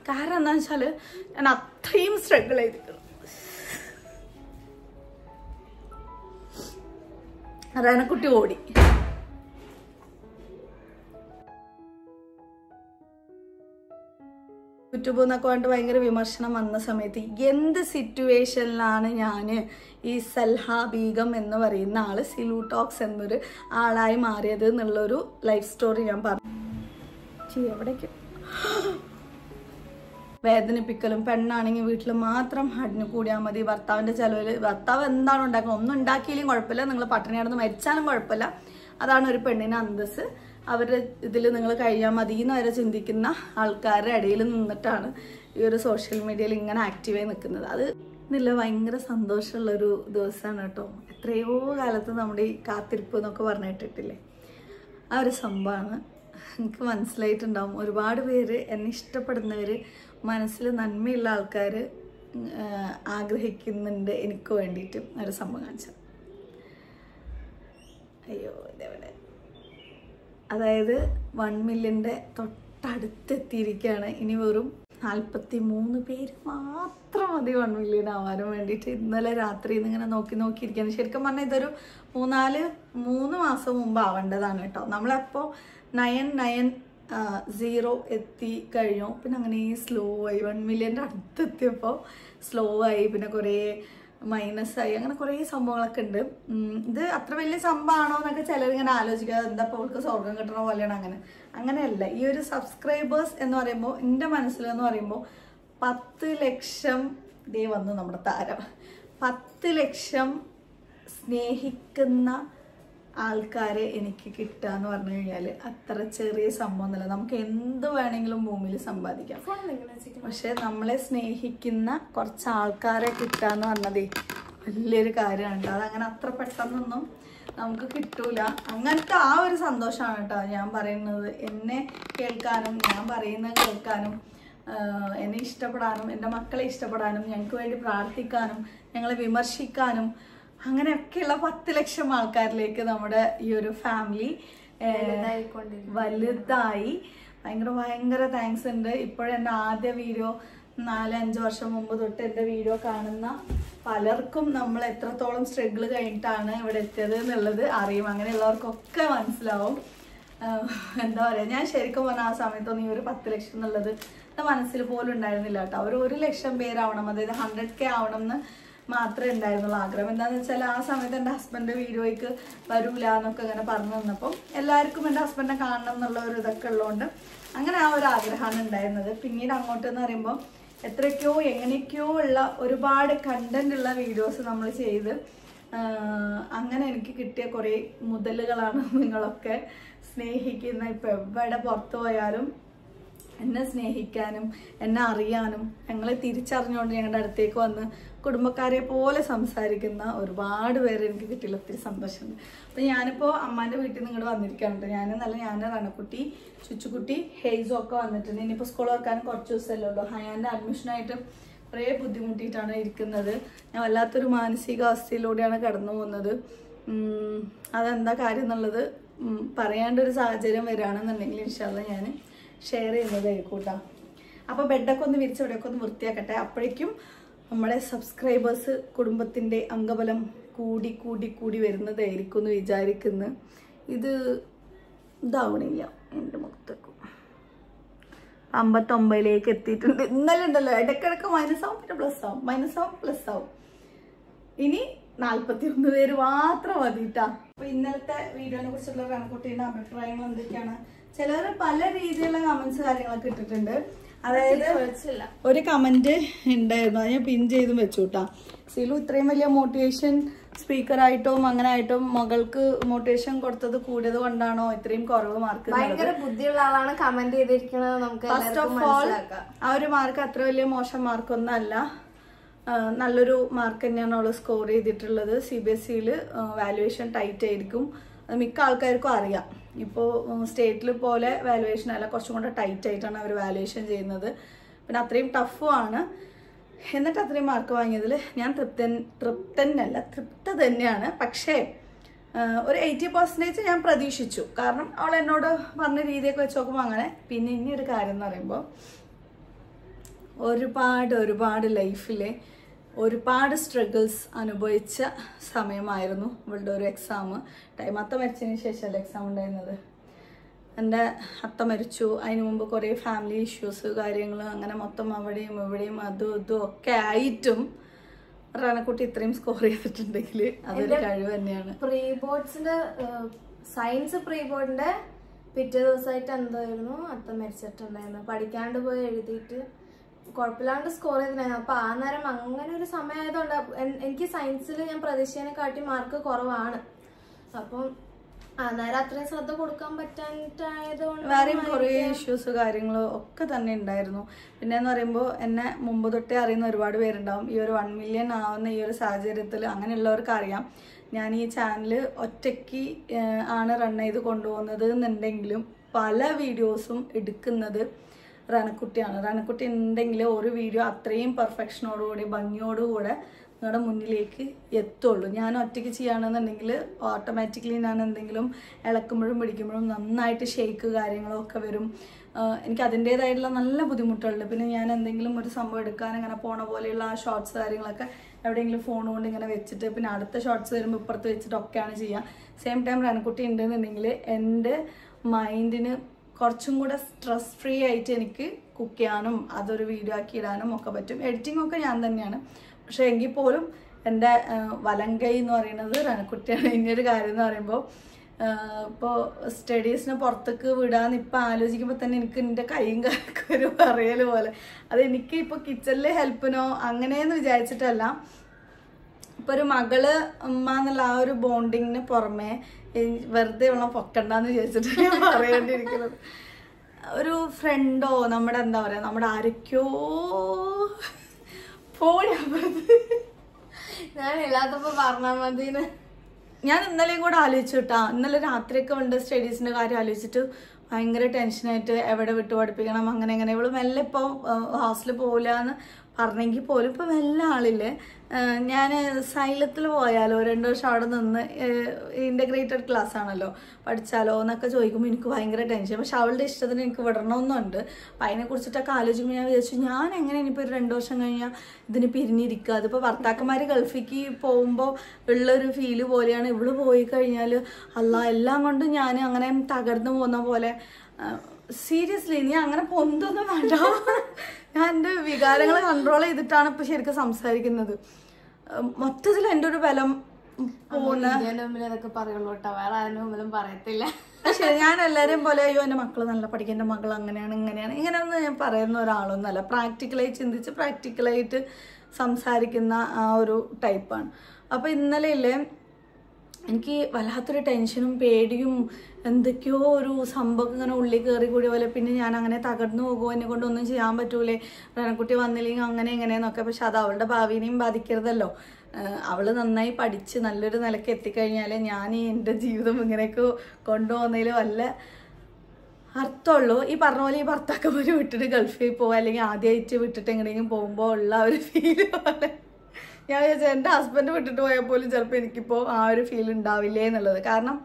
കാരണം എന്താണെന്ന് വെച്ചാൽ ഞാൻ അത്രയും സ്ട്രഗിൾ ചെയ്തിരിക്കുന്നു റനക്കുട്ടി ഓടി യൂട്യൂബ് എന്നൊക്കെ പറഞ്ഞിട്ട് ഭയങ്കര വിമർശനം വന്ന സമയത്ത് എന്ത് സിറ്റുവേഷനിലാണ് ഞാൻ ഈ സൽഹ ബീഗം എന്ന് പറയുന്ന ആള് സിലു ടോക്സ് എന്നൊരു ആളായി മാറിയത് എന്നുള്ളൊരു ലൈഫ് സ്റ്റോറി ഞാൻ പറഞ്ഞു ചെയ്യ, എവിടേക്ക് വേദനിപ്പിക്കലും പെണ്ണാണെങ്കിൽ വീട്ടിൽ മാത്രം അടിഞ്ഞു കൂടിയാൽ മതി ഭർത്താവിന്റെ ചെലവിൽ ഭർത്താവ് എന്താണ് ഉണ്ടാക്കുന്നത് ഒന്നും ഉണ്ടാക്കിയില്ലെങ്കിൽ കുഴപ്പമില്ല നിങ്ങൾ പട്ടിണി കിടന്ന് മരിച്ചാലും കുഴപ്പമില്ല അതാണ് ഒരു പെണ്ണിന് അന്തസ് അവരുടെ ഇതിൽ നിങ്ങൾ കഴിയാൻ മതി എന്ന് വരെ ചിന്തിക്കുന്ന ആൾക്കാരുടെ ഇടയിൽ നിന്നിട്ടാണ് ഈ ഒരു സോഷ്യൽ മീഡിയയിൽ ഇങ്ങനെ ആക്റ്റീവായി നിൽക്കുന്നത് അത് ഇതില്ല ഭയങ്കര സന്തോഷമുള്ളൊരു ദിവസമാണ് കേട്ടോ എത്രയോ കാലത്ത് നമ്മുടെ ഈ കാത്തിരിപ്പ് എന്നൊക്കെ പറഞ്ഞിട്ടിട്ടില്ലേ ആ ഒരു സംഭവമാണ് എനിക്ക് മനസ്സിലായിട്ടുണ്ടാവും ഒരുപാട് പേര് എന്നെ ഇഷ്ടപ്പെടുന്നവർ മനസ്സിൽ നന്മയുള്ള ആൾക്കാർ ആഗ്രഹിക്കുന്നുണ്ട് എനിക്ക് വേണ്ടിയിട്ടും ഒരു സംഭവം കാണിച്ചത് അയ്യോ ഇതെവിടെ അതായത് വൺ മില്യൻ്റെ തൊട്ടടുത്തെത്തിയിരിക്കുകയാണ് ഇനി വെറും നാൽപ്പത്തി മൂന്ന് പേര് മാത്രം മതി വൺ മില്യൺ ആവാനും വേണ്ടിയിട്ട് ഇന്നലെ രാത്രി ഇങ്ങനെ നോക്കി നോക്കിയിരിക്കുകയാണ് ശരിക്കും പറഞ്ഞാൽ ഇതൊരു മൂന്നാല് മൂന്ന് മാസം മുമ്പ് ആവേണ്ടതാണ് കേട്ടോ നമ്മളപ്പോൾ നയൻ നയൻ സീറോ എത്തി കഴിഞ്ഞു പിന്നെ അങ്ങനെ സ്ലോ ആയി വൺ മില്യൻ്റെ അടുത്തെത്തിയപ്പോൾ സ്ലോ ആയി പിന്നെ കുറേ മൈനസ് ആയി അങ്ങനെ കുറേ സംഭവങ്ങളൊക്കെ ഉണ്ട് ഉം, ഇത് അത്ര വലിയ സംഭവമാണോ എന്നൊക്കെ ചിലർ ഇങ്ങനെ ആലോചിക്കുക എന്താ ഇപ്പോൾ അവൾക്ക് സ്വർഗം കിട്ടണ പോലെയാണ് അങ്ങനെ അങ്ങനെയല്ല ഈ ഒരു സബ്സ്ക്രൈബേഴ്സ് എന്ന് പറയുമ്പോൾ എൻ്റെ മനസ്സിൽ എന്ന് പറയുമ്പോൾ പത്ത് ലക്ഷം ദേ വന്നു നമ്മുടെ താരം പത്ത് ലക്ഷം സ്നേഹിക്കുന്ന ആൾക്കാരെ എനിക്ക് കിട്ടുക എന്ന് പറഞ്ഞു കഴിഞ്ഞാൽ അത്ര ചെറിയ സംഭവമൊന്നുമല്ല നമുക്ക് എന്ത് വേണമെങ്കിലും ഭൂമിയിൽ സമ്പാദിക്കാം പക്ഷെ നമ്മളെ സ്നേഹിക്കുന്ന കുറച്ച് ആൾക്കാരെ കിട്ടുക എന്ന് പറഞ്ഞതേ വലിയൊരു കാര്യമാണ് അതങ്ങനെ അത്ര പെട്ടെന്നൊന്നും നമുക്ക് കിട്ടൂല അങ്ങനത്തെ ആ ഒരു സന്തോഷമാണ് കേട്ടോ ഞാൻ പറയുന്നത് എന്നെ കേൾക്കാനും ഞാൻ പറയുന്നത് കേൾക്കാനും ആഹ് എന്നെ ഇഷ്ടപ്പെടാനും എൻ്റെ മക്കളെ ഇഷ്ടപ്പെടാനും ഞങ്ങൾക്ക് വേണ്ടി പ്രാർത്ഥിക്കാനും ഞങ്ങളെ വിമർശിക്കാനും അങ്ങനെയൊക്കെയുള്ള പത്ത് ലക്ഷം ആൾക്കാരിലേക്ക് നമ്മുടെ ഈ ഒരു ഫാമിലി വലുതായി ഭയങ്കര ഭയങ്കര താങ്ക്സ് ഉണ്ട് ഇപ്പോഴെൻ്റെ ആദ്യ വീഡിയോ നാല് അഞ്ച് വർഷം മുമ്പ് തൊട്ട് എൻ്റെ വീഡിയോ കാണുന്ന പലർക്കും നമ്മൾ എത്രത്തോളം സ്ട്രഗിൾ കഴിഞ്ഞിട്ടാണ് ഇവിടെ എത്തിയത് എന്നുള്ളത് അറിയും അങ്ങനെയുള്ളവർക്കൊക്കെ മനസ്സിലാവും ആഹ് എന്താ പറയുക ഞാൻ ശരിക്കും പറഞ്ഞാൽ ആ സമയത്തൊന്നും ഈ ഒരു പത്ത് ലക്ഷം എന്നുള്ളത് എൻ്റെ മനസ്സിൽ പോലും ഉണ്ടായിരുന്നില്ല കേട്ടോ ഒരു ഒരു ലക്ഷം പേരാവണം അതായത് ഹൺഡ്രഡ് കെ ആവണം എന്ന് മാത്രമേ ഉണ്ടായിരുന്നുള്ളൂ ആഗ്രഹം എന്താണെന്ന് വെച്ചാൽ ആ സമയത്ത് എൻ്റെ ഹസ്ബൻഡ് വീഡിയോയ്ക്ക് വരൂല എന്നൊക്കെ ഇങ്ങനെ പറഞ്ഞു തന്നപ്പം എല്ലാവർക്കും എൻ്റെ ഹസ്ബൻഡിനെ കാണണം എന്നുള്ള ഒരു ഇതൊക്കെ ഉള്ളതുകൊണ്ട് അങ്ങനെ ആ ഒരു ആഗ്രഹമാണ് ഉണ്ടായിരുന്നത് പിന്നീട് അങ്ങോട്ട് എന്ന് പറയുമ്പോൾ എത്രയൊക്കെയോ എങ്ങനെയൊക്കെയോ ഉള്ള ഒരുപാട് കണ്ടന്റ് ഉള്ള വീഡിയോസ് നമ്മൾ ചെയ്ത് ആഹ് അങ്ങനെ എനിക്ക് കിട്ടിയ കുറേ മുതലുകളാണ് നിങ്ങളൊക്കെ സ്നേഹിക്കുന്ന ഇപ്പം എവിടെ പുറത്തു പോയാലും എന്നെ സ്നേഹിക്കാനും എന്നെ അറിയാനും ഞങ്ങളെ തിരിച്ചറിഞ്ഞുകൊണ്ട് ഞങ്ങളുടെ അടുത്തേക്ക് വന്ന് കുടുംബക്കാരെ പോലെ സംസാരിക്കുന്ന ഒരുപാട് പേര് എനിക്ക് കിട്ടിയില്ല ഒത്തിരി സന്തോഷമുണ്ട് അപ്പം ഞാനിപ്പോൾ അമ്മാൻ്റെ വീട്ടിൽ നിന്ന് ഇങ്ങോട്ട് വന്നിരിക്കുകയാണ് ഞാൻ നല്ല ഞാൻ റണക്കുട്ടി ചുച്ചുക്കുട്ടി ഹെയ്സും ഒക്കെ വന്നിട്ടുണ്ട് ഇനിയിപ്പോൾ സ്കൂൾ തുറക്കാനും കുറച്ച് ദിവസമല്ലേ ഉള്ളൂ ഹയാൻ്റെ അഡ്മിഷനായിട്ട് കുറേ ബുദ്ധിമുട്ടിയിട്ടാണ് ഇരിക്കുന്നത് ഞാൻ വല്ലാത്തൊരു മാനസികാവസ്ഥയിലൂടെയാണ് കടന്നു പോകുന്നത് ഉം, അതെന്താ കാര്യം എന്നുള്ളത് ഉം, പറയേണ്ട ഒരു സാഹചര്യം വരികയാണെന്നുണ്ടെങ്കിൽ ഇൻഷാല്ല ഞാൻ ഷെയർ ചെയ്യുന്നതായിരിക്കും കേട്ടോ അപ്പോൾ ബെഡൊക്കെ ഒന്ന് വിരിച്ച് ഇവിടെയൊക്കെ ഒന്ന് വൃത്തിയാക്കട്ടെ അപ്പോഴേക്കും നമ്മുടെ സബ്സ്ക്രൈബേഴ്സ് കുടുംബത്തിൻ്റെ അംഗബലം കൂടി കൂടി കൂടി വരുന്നതായിരിക്കും എന്ന് വിചാരിക്കുന്നു ഇത് ഇതാവണില്ല എൻ്റെ മുഖത്തേക്കും അമ്പത്തൊമ്പതിലേക്ക് എത്തിയിട്ടുണ്ട് ഇന്നലെ ഉണ്ടല്ലോ ഇടയ്ക്കിടയ്ക്ക് മൈനസ് ആവും പിന്നെ പ്ലസ് ആവും മൈനസ് ആവും പ്ലസ് ആവും ഇനി നാല്പത്തി ഒന്ന് പേര് മാത്രം മതിട്ടാ അപ്പൊ ഇന്നലത്തെ വീഡിയോനെ കുറിച്ചുള്ള കണക്കുട്ടിയുടെ അഭിപ്രായങ്ങൾ എന്തൊക്കെയാണ് ചിലർ പല രീതിയിലുള്ള കമന്റ്സ് കാര്യങ്ങളൊക്കെ ഇട്ടിട്ടുണ്ട് അതായത് ഒരു കമന്റ് ഉണ്ടായിരുന്നു അത് ഞാൻ പിൻ ചെയ്തും വെച്ചു കേട്ടാ സിലു ഇത്രയും വലിയ മോട്ടിവേഷൻ സ്പീക്കർ ആയിട്ടും അങ്ങനെ ആയിട്ടും മകൾക്ക് മോട്ടിവേഷൻ കൊടുത്തത് കൂടിയത് കൊണ്ടാണോ ഇത്രയും കുറവ് മാർക്ക് ഭയങ്കര ബുദ്ധിയുള്ള ആളാണ് കമന്റ് ചെയ്തിരിക്കുന്നത് നമുക്ക് ഫസ്റ്റ് എല്ലാവർക്കും ഓഫ് ഓൾ മനസ്സിലാക്കാം ആ ഒരു മാർക്ക് അത്ര വലിയ മോശം മാർക്കൊന്നും അല്ല ആ, നല്ലൊരു മാർക്ക് തന്നെയാണ് അവള് സ്കോർ ചെയ്തിട്ടുള്ളത് സി ബി എസ് സിയിൽ വാലുവേഷൻ ടൈറ്റ് ആയിരിക്കും അത് മിക്ക ആൾക്കാർക്കും അറിയാം ഇപ്പോൾ സ്റ്റേറ്റിൽ പോലെ വാലുവേഷൻ അല്ല കുറച്ചും കൂടെ ടൈറ്റ് ആയിട്ടാണ് അവർ വാലുവേഷൻ ചെയ്യുന്നത് പിന്നെ അത്രയും ടഫും ആണ് എന്നിട്ട് അത്രയും മാർക്ക് വാങ്ങിയതിൽ ഞാൻ തൃപ്തൻ തൃപ്തനല്ല തൃപ്ത തന്നെയാണ് പക്ഷേ ആ, ഒരു എയ്റ്റി പെർസെൻറ്റേജ് ഞാൻ പ്രതീക്ഷിച്ചു കാരണം അവൾ എന്നോട് പറഞ്ഞ രീതിയൊക്കെ വെച്ച് നോക്കുമ്പോൾ അങ്ങനെ പിന്നെ ഇനി ഒരു കാര്യം എന്ന് പറയുമ്പോൾ ഒരുപാട് ഒരുപാട് ലൈഫിലെ ഒരുപാട് സ്ട്രഗിൾസ് അനുഭവിച്ച സമയമായിരുന്നു ഇവളുടെ ഒരു എക്സാം ടൈം അത്ത മരിച്ചതിന് ശേഷമല്ലേ എക്സാം ഉണ്ടായിരുന്നത് എൻ്റെ അത്ത മരിച്ചു അതിന് മുമ്പ് കുറേ ഫാമിലി ഇഷ്യൂസ് കാര്യങ്ങൾ അങ്ങനെ മൊത്തം അവിടെയും ഇവിടെയും അതും ഇതും ഒക്കെ ആയിട്ടും റാനക്കുട്ടി ഇത്രയും സ്കോർ ചെയ്തിട്ടുണ്ടെങ്കിൽ അതൊരു കഴിവ് തന്നെയാണ് പ്രീ ബോർഡ്സിന്റെ സയൻസ് പ്രീ ബോർഡിന്റെ പിറ്റേ ദിവസമായിട്ട് എന്തായിരുന്നു അത്ത മരിച്ചിട്ടുണ്ടായിരുന്നു പഠിക്കാണ്ട് പോയി എഴുതിയിട്ട് കുഴപ്പമില്ലാണ്ട് സ്കോർ ചെയ്തിട്ടുണ്ടായിരുന്നു അപ്പൊ ആ നേരം അങ്ങനെ ഒരു സമയമായതുകൊണ്ട് എൻ- എനിക്ക് സയൻസിൽ ഞാൻ പ്രതീക്ഷേനെ കാട്ടി മാർക്ക് കുറവാണ് അപ്പം ആ നേരം അത്രയും ശ്രദ്ധ കൊടുക്കാൻ പറ്റാഞ്ഞിട്ടായതുകൊണ്ട് വേറെയും കുറേ ഇഷ്യൂസ് കാര്യങ്ങളും ഒക്കെ തന്നെ ഉണ്ടായിരുന്നു പിന്നെ എന്ന് പറയുമ്പോൾ എന്നെ മുമ്പ് തൊട്ടേ അറിയുന്ന ഒരുപാട് പേരുണ്ടാവും ഈ ഒരു വൺ മില്യൺ ആവുന്ന ഈ ഒരു സാഹചര്യത്തിൽ അങ്ങനെയുള്ളവർക്ക് അറിയാം ഞാൻ ഈ ചാനൽ ഒറ്റയ്ക്ക് ഏഹ്, ആണ് റൺ ചെയ്ത് കൊണ്ടുപോകുന്നത് എന്നുണ്ടെങ്കിലും പല വീഡിയോസും എടുക്കുന്നത് റനക്കുട്ടിയാണ് റനക്കുട്ടി ഉണ്ടെങ്കിൽ ഒരു വീഡിയോ അത്രയും പെർഫെക്ഷനോടുകൂടി ഭംഗിയോടുകൂടെ നിങ്ങളുടെ മുന്നിലേക്ക് എത്തുള്ളൂ ഞാൻ ഒറ്റയ്ക്ക് ചെയ്യുകയാണെന്നുണ്ടെങ്കിൽ ഓട്ടോമാറ്റിക്കലി ഞാൻ എന്തെങ്കിലും ഇളക്കുമ്പോഴും പിടിക്കുമ്പോഴും നന്നായിട്ട് ഷേക്ക് കാര്യങ്ങളും ഒക്കെ വരും ആഹ് എനിക്ക് അതിൻ്റേതായിട്ടുള്ള നല്ല ബുദ്ധിമുട്ടുണ്ട് പിന്നെ ഞാൻ എന്തെങ്കിലും ഒരു സംഭവം എടുക്കാൻ ഇങ്ങനെ പോണ പോലെയുള്ള ആ ഷോർട്സ് കാര്യങ്ങളൊക്കെ എവിടെയെങ്കിലും ഫോൺ കൊണ്ട് ഇങ്ങനെ വെച്ചിട്ട് പിന്നെ അടുത്ത ഷോർട്സ് വരുമ്പോൾ ഇപ്പുറത്ത് വെച്ചിട്ടൊക്കെയാണ് ചെയ്യുക സെയിം ടൈം റനക്കുട്ടി ഉണ്ടെന്നുണ്ടെങ്കിൽ എൻ്റെ മൈൻഡിന് കുറച്ചും കൂടെ സ്ട്രെസ് ഫ്രീ ആയിട്ട് എനിക്ക് കുക്ക് ചെയ്യാനും അതൊരു വീഡിയോ ആക്കി ഇടാനും ഒക്കെ പറ്റും എഡിറ്റിംഗ് ഒക്കെ ഞാൻ തന്നെയാണ് പക്ഷെ എങ്കിൽ പോലും എൻ്റെ വലങ്കൈ എന്ന് പറയുന്നത് റനക്കുട്ടിയാണ് ഇനിയൊരു കാര്യം എന്ന് പറയുമ്പോൾ ഇപ്പോൾ സ്റ്റഡീസിന് പുറത്തേക്ക് വിടാന്ന് ഇപ്പം ആലോചിക്കുമ്പോൾ തന്നെ എനിക്ക് എൻ്റെ കൈയും കാലൊക്കെ ഒരു പറയൽ പോലെ അത് എനിക്ക് ഇപ്പോൾ കിച്ചണിലെ ഹെൽപ്പിനോ അങ്ങനെയെന്ന് വിചാരിച്ചിട്ടല്ല ഇപ്പൊ ഒരു മകള് ഉമ്മ എന്നുള്ള ആ ഒരു ബോണ്ടിങ്ങിന് പുറമെ ഈ വെറുതെ ഉള്ള പൊക്കണ്ടെന്ന് വിചാരിച്ചിട്ട് ഞാൻ പറയേണ്ടിയിരിക്കുന്നത് ഒരു ഫ്രണ്ടോ നമ്മുടെ എന്താ പറയാ നമ്മുടെ ആരൊക്കെയോ പോയി അപ്പുറത്ത് ഞാൻ ഇല്ലാത്തപ്പോ പറഞ്ഞാൽ മതിന്ന് ഞാൻ ഇന്നലെയും കൂടെ ആലോചിച്ചു കേട്ടാ ഇന്നലെ രാത്രിയൊക്കെ ഉണ്ട് സ്റ്റഡീസിന്റെ കാര്യം ആലോചിച്ചിട്ട് ഭയങ്കര ടെൻഷനായിട്ട് എവിടെ വിട്ടു പഠിപ്പിക്കണം അങ്ങനെ അങ്ങനെ ഇവള് മെല്ലെ ഇപ്പോൾ ഹോസ്റ്റലിൽ പോകില്ല എന്ന് പറഞ്ഞെങ്കിൽ പോലും ഇപ്പം മെല്ലെ ആളില്ലേ ഞാൻ സൈലത്തിൽ പോയാലോ രണ്ടു വർഷം അവിടെ നിന്ന് ഇൻ്റഗ്രേറ്റഡ് ക്ലാസ് ആണല്ലോ പഠിച്ചാലോ എന്നൊക്കെ ചോദിക്കുമ്പോൾ എനിക്ക് ഭയങ്കര ടെൻഷൻ പക്ഷെ അവളുടെ ഇഷ്ടത്തിന് എനിക്ക് വിടണമെന്നുണ്ട് അപ്പം അതിനെക്കുറിച്ചിട്ടൊക്കെ ആലോചിക്കുമ്പോൾ ഞാൻ വിചാരിച്ചു ഞാൻ എങ്ങനെ ഇനിയിപ്പോൾ ഒരു രണ്ട് വർഷം കഴിഞ്ഞാൽ ഇതിന് പിരിഞ്ഞിരിക്കുക അതിപ്പോൾ ഭർത്താക്കന്മാർ ഗൾഫിലേക്ക് പോകുമ്പോൾ ഉള്ളൊരു ഫീല് പോലെയാണ് ഇവള് പോയി കഴിഞ്ഞാൽ അല്ല എല്ലാം കൊണ്ടും ഞാൻ അങ്ങനെ തകർന്നു പോകുന്ന പോലെ സീരിയസ്ലി നീ അങ്ങനെ പൊന്തൊന്നും വേണ്ട ഞാൻ എൻ്റെ വികാരങ്ങൾ കൺട്രോൾ ചെയ്തിട്ടാണ് ഇപ്പം ശരിക്കും സംസാരിക്കുന്നത് മൊത്തത്തിൽ എൻ്റെ ഒരു ബലം പോകുന്ന വീഡിയോന്റെ മുമ്പിൽ അതൊക്കെ പറയുള്ളൂ കേട്ടോ വേറെ ആരുടെ മുമ്പിലും പറയത്തില്ല പക്ഷേ ഞാൻ എല്ലാവരെയും പോലെ അയ്യോ എൻ്റെ മക്കൾ നല്ല പഠിക്കും എൻ്റെ മകൾ അങ്ങനെയാണ് ഇങ്ങനെയാണ് ഇങ്ങനെയൊന്നും ഞാൻ പറയുന്ന ഒരാളൊന്നുമല്ല പ്രാക്ടിക്കലായി ചിന്തിച്ച് പ്രാക്ടിക്കലായിട്ട് സംസാരിക്കുന്ന ആ ഒരു ടൈപ്പാണ് അപ്പോൾ ഇന്നലെ ഇല്ലേ എനിക്ക് വല്ലാത്തൊരു ടെൻഷനും പേടിയും എന്തൊക്കെയോ ഒരു സംഭവം ഇങ്ങനെ ഉള്ളിൽ കയറി കൂടിയ പോലെ പിന്നെ ഞാൻ അങ്ങനെ തകർന്നു പോകുമോ എന്നെ കൊണ്ടൊന്നും ചെയ്യാൻ പറ്റൂലേ റനക്കുട്ടി വന്നില്ലെങ്കിൽ അങ്ങനെ ഇങ്ങനെയെന്നൊക്കെ പക്ഷെ അത് അവളുടെ ഭാവിനെയും ബാധിക്കരുതല്ലോ ആഹ് അവള് നന്നായി പഠിച്ച് നല്ലൊരു നിലയ്ക്ക് എത്തിക്കഴിഞ്ഞാൽ ഞാൻ ഈ എൻ്റെ ജീവിതം ഇങ്ങനെയൊക്കെ കൊണ്ടുപോകുന്നതിൽ വല്ല അർത്ഥമുള്ളൂ ഈ പറഞ്ഞ പോലെ ഈ ഭർത്താക്കന്മാർ വിട്ടിട്ട് ഗൾഫിൽ പോവുക അല്ലെങ്കിൽ ആദ്യമായിട്ട് വിട്ടിട്ട് എങ്ങനെയെങ്കിലും പോകുമ്പോൾ ഉള്ള ആ ഒരു ഫീല് പോലെ ഞാൻ വിചാരിച്ചു എൻ്റെ ഹസ്ബൻഡ് വിട്ടിട്ട് പോയാൽ പോലും ചിലപ്പോൾ എനിക്കിപ്പോൾ ആ ഒരു ഫീൽ ഉണ്ടാവില്ലേ എന്നുള്ളത് കാരണം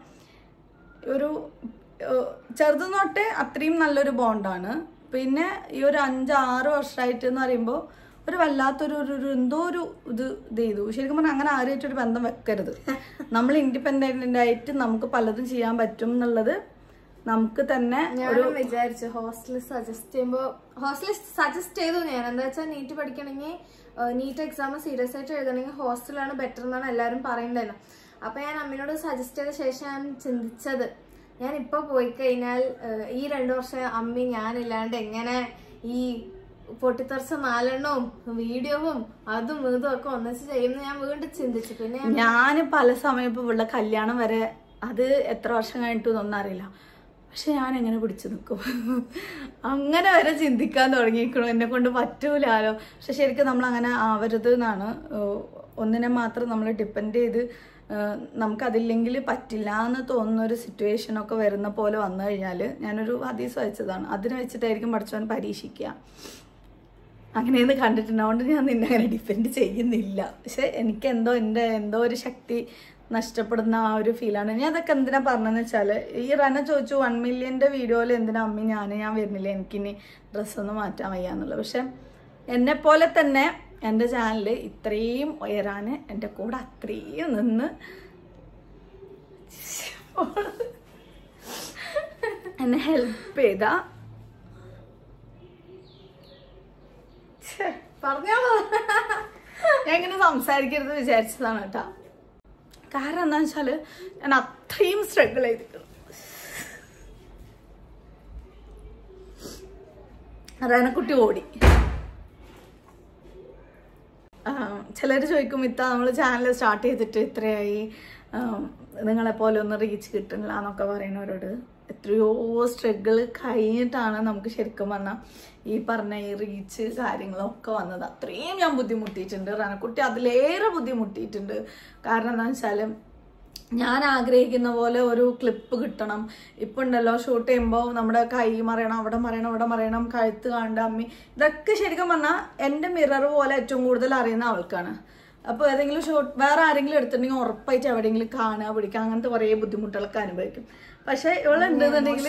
ഒരു ഏഹ്, ചെറുത് തൊട്ടേ അത്രയും നല്ലൊരു ബോണ്ടാണ് പിന്നെ ഈ ഒരു അഞ്ച് ആറ് വർഷമായിട്ട് എന്ന് പറയുമ്പോൾ ഒരു വല്ലാത്തൊരു ഒരു ഒരു എന്തോ ഒരു ഇത് ഇത് ചെയ്തു ശരിക്കും പറഞ്ഞാൽ അങ്ങനെ ആരുമായിട്ടൊരു ബന്ധം വെക്കരുത് നമ്മൾ ഇൻഡിപെൻഡൻ്റ് ആയിട്ട് നമുക്ക് പലതും ചെയ്യാൻ പറ്റും എന്നുള്ളത് നമുക്ക് തന്നെ ഞാനും വിചാരിച്ചു ഹോസ്റ്റലിൽ സജസ്റ്റ് ചെയ്യുമ്പോ ഹോസ്റ്റലിൽ സജസ്റ്റ് ചെയ്തു ഞാൻ എന്താ വെച്ചാൽ നീറ്റ് പഠിക്കണമെങ്കിൽ നീറ്റ് എക്സാം സീരിയസ് ആയിട്ട് എഴുതണമെങ്കിൽ ഹോസ്റ്റലാണ് ബെറ്റർ എന്നാണ് എല്ലാവരും പറയുന്നുണ്ടായിരുന്നു അപ്പൊ ഞാൻ അമ്മയോട് സജസ്റ്റ് ചെയ്ത ശേഷം ഞാൻ ചിന്തിച്ചത് ഞാൻ ഇപ്പൊ പോയി കഴിഞ്ഞാൽ ഏഹ്, ഈ രണ്ടു വർഷം അമ്മി ഞാനില്ലാണ്ട് എങ്ങനെ ഈ പൊട്ടിത്തെറിച്ച നാലെണ്ണവും വീഡിയോവും അതും ഇതും ഒക്കെ ഒന്നിച്ച് ചെയ്യുമെന്ന് ഞാൻ വീണ്ടും ചിന്തിച്ചു പിന്നെ ഞാൻ ഞാൻ പല സമയം ഇപ്പൊ ഉള്ള കല്യാണം വരെ അത് എത്ര വർഷം കഴിഞ്ഞിട്ടൊന്നും അറിയില്ല പക്ഷെ ഞാൻ എങ്ങനെ പിടിച്ചു നിൽക്കും അങ്ങനെ വരെ ചിന്തിക്കാൻ തുടങ്ങിയിരിക്കണു എന്നെ കൊണ്ട് പറ്റൂലാലോ പക്ഷെ ശരിക്കും നമ്മൾ അങ്ങനെ ആവരുത് എന്നാണ് ഏഹ് ഒന്നിനെ മാത്രം നമ്മൾ ഡിപ്പെൻഡ് ചെയ്ത് ഏഹ് നമുക്കതില്ലെങ്കിൽ പറ്റില്ല എന്ന് തോന്നുന്ന ഒരു സിറ്റുവേഷൻ ഒക്കെ വരുന്ന പോലെ വന്നു കഴിഞ്ഞാൽ ഞാനൊരു ഹദീസ് വായിച്ചതാണ് അതിനെ വെച്ചിട്ടായിരിക്കും പഠിച്ചവൻ പരീക്ഷിക്കുക അങ്ങനെയൊന്ന് കണ്ടിട്ടുണ്ട് അതുകൊണ്ട് ഞാൻ നിന്നെ അങ്ങനെ ഡിപ്പെൻഡ് ചെയ്യുന്നില്ല പക്ഷെ എനിക്ക് എന്തോ എൻ്റെ എന്തോ ഒരു ശക്തി നഷ്ടപ്പെടുന്ന ആ ഒരു ഫീലാണ് ഞാൻ അതൊക്കെ എന്തിനാ പറഞ്ഞതെന്ന് വെച്ചാൽ ഈ റന ചോദിച്ചു വൺ മില്യൻ്റെ വീഡിയോയിൽ എന്തിനാ അമ്മി ഞാൻ ഞാൻ വരുന്നില്ല എനിക്കിനി ഡ്രസ്സൊന്നും മാറ്റാൻ വയ്യ എന്നുള്ളത് പക്ഷെ എന്നെ പോലെ തന്നെ എൻ്റെ ചാനൽ ഇത്രയും ഉയരാൻ എൻ്റെ കൂടെ അത്രയും നിന്ന് എന്നെ ഹെൽപ്പ് ചെയ്ത ഛെ, പറഞ്ഞോ ഞാൻ ഇങ്ങനെ സംസാരിക്കരുത് വിചാരിച്ചതാണ് കേട്ടോ കാരണം എന്താ വെച്ചാല് ഞാൻ അത്രയും സ്ട്രഗിൾ ചെയ്തിട്ടുണ്ട് റനക്കുട്ടി ഓടി ചിലർ ചോദിക്കും ഇത്ത നമ്മൾ ചാനൽ സ്റ്റാർട്ട് ചെയ്തിട്ട് ഇത്രയായി ആം, നിങ്ങളെ പോലെ ഒന്നും റീച്ച് കിട്ടണില്ല എന്നൊക്കെ പറയുന്നവരോട് എത്രയോ സ്ട്രഗിൾ കഴിഞ്ഞിട്ടാണ് നമുക്ക് ശരിക്കും പറഞ്ഞാൽ ഈ പറഞ്ഞ ഈ റീച്ച് കാര്യങ്ങളൊക്കെ വന്നത് അത്രയും ഞാൻ ബുദ്ധിമുട്ടിയിട്ടുണ്ട് റനക്കുട്ടി അതിലേറെ ബുദ്ധിമുട്ടിയിട്ടുണ്ട് കാരണം എന്താണെന്ന് വെച്ചാൽ ഞാൻ ആഗ്രഹിക്കുന്ന പോലെ ഒരു ക്ലിപ്പ് കിട്ടണം ഇപ്പൊ ഉണ്ടല്ലോ ഷൂട്ട് ചെയ്യുമ്പോൾ നമ്മുടെ കൈ മറയണം അവിടെ മറയണം അവിടെ മറയണം കഴുത്ത് കാണണ്ട അമ്മി ഇതൊക്കെ ശരിക്കും പറഞ്ഞാൽ എൻ്റെ മിറർ പോലെ ഏറ്റവും കൂടുതൽ അറിയുന്ന അവൾക്കാണ് അപ്പോൾ ഏതെങ്കിലും ഷൂട്ട് വേറെ ആരെങ്കിലും എടുത്തിട്ടുണ്ടെങ്കിൽ ഉറപ്പായിട്ട് എവിടെയെങ്കിലും കാണുക പിടിക്കുക അങ്ങനത്തെ കുറേ ബുദ്ധിമുട്ടുകളൊക്കെ അനുഭവിക്കും പക്ഷെ ഇവളുണ്ടെന്നുണ്ടെങ്കിൽ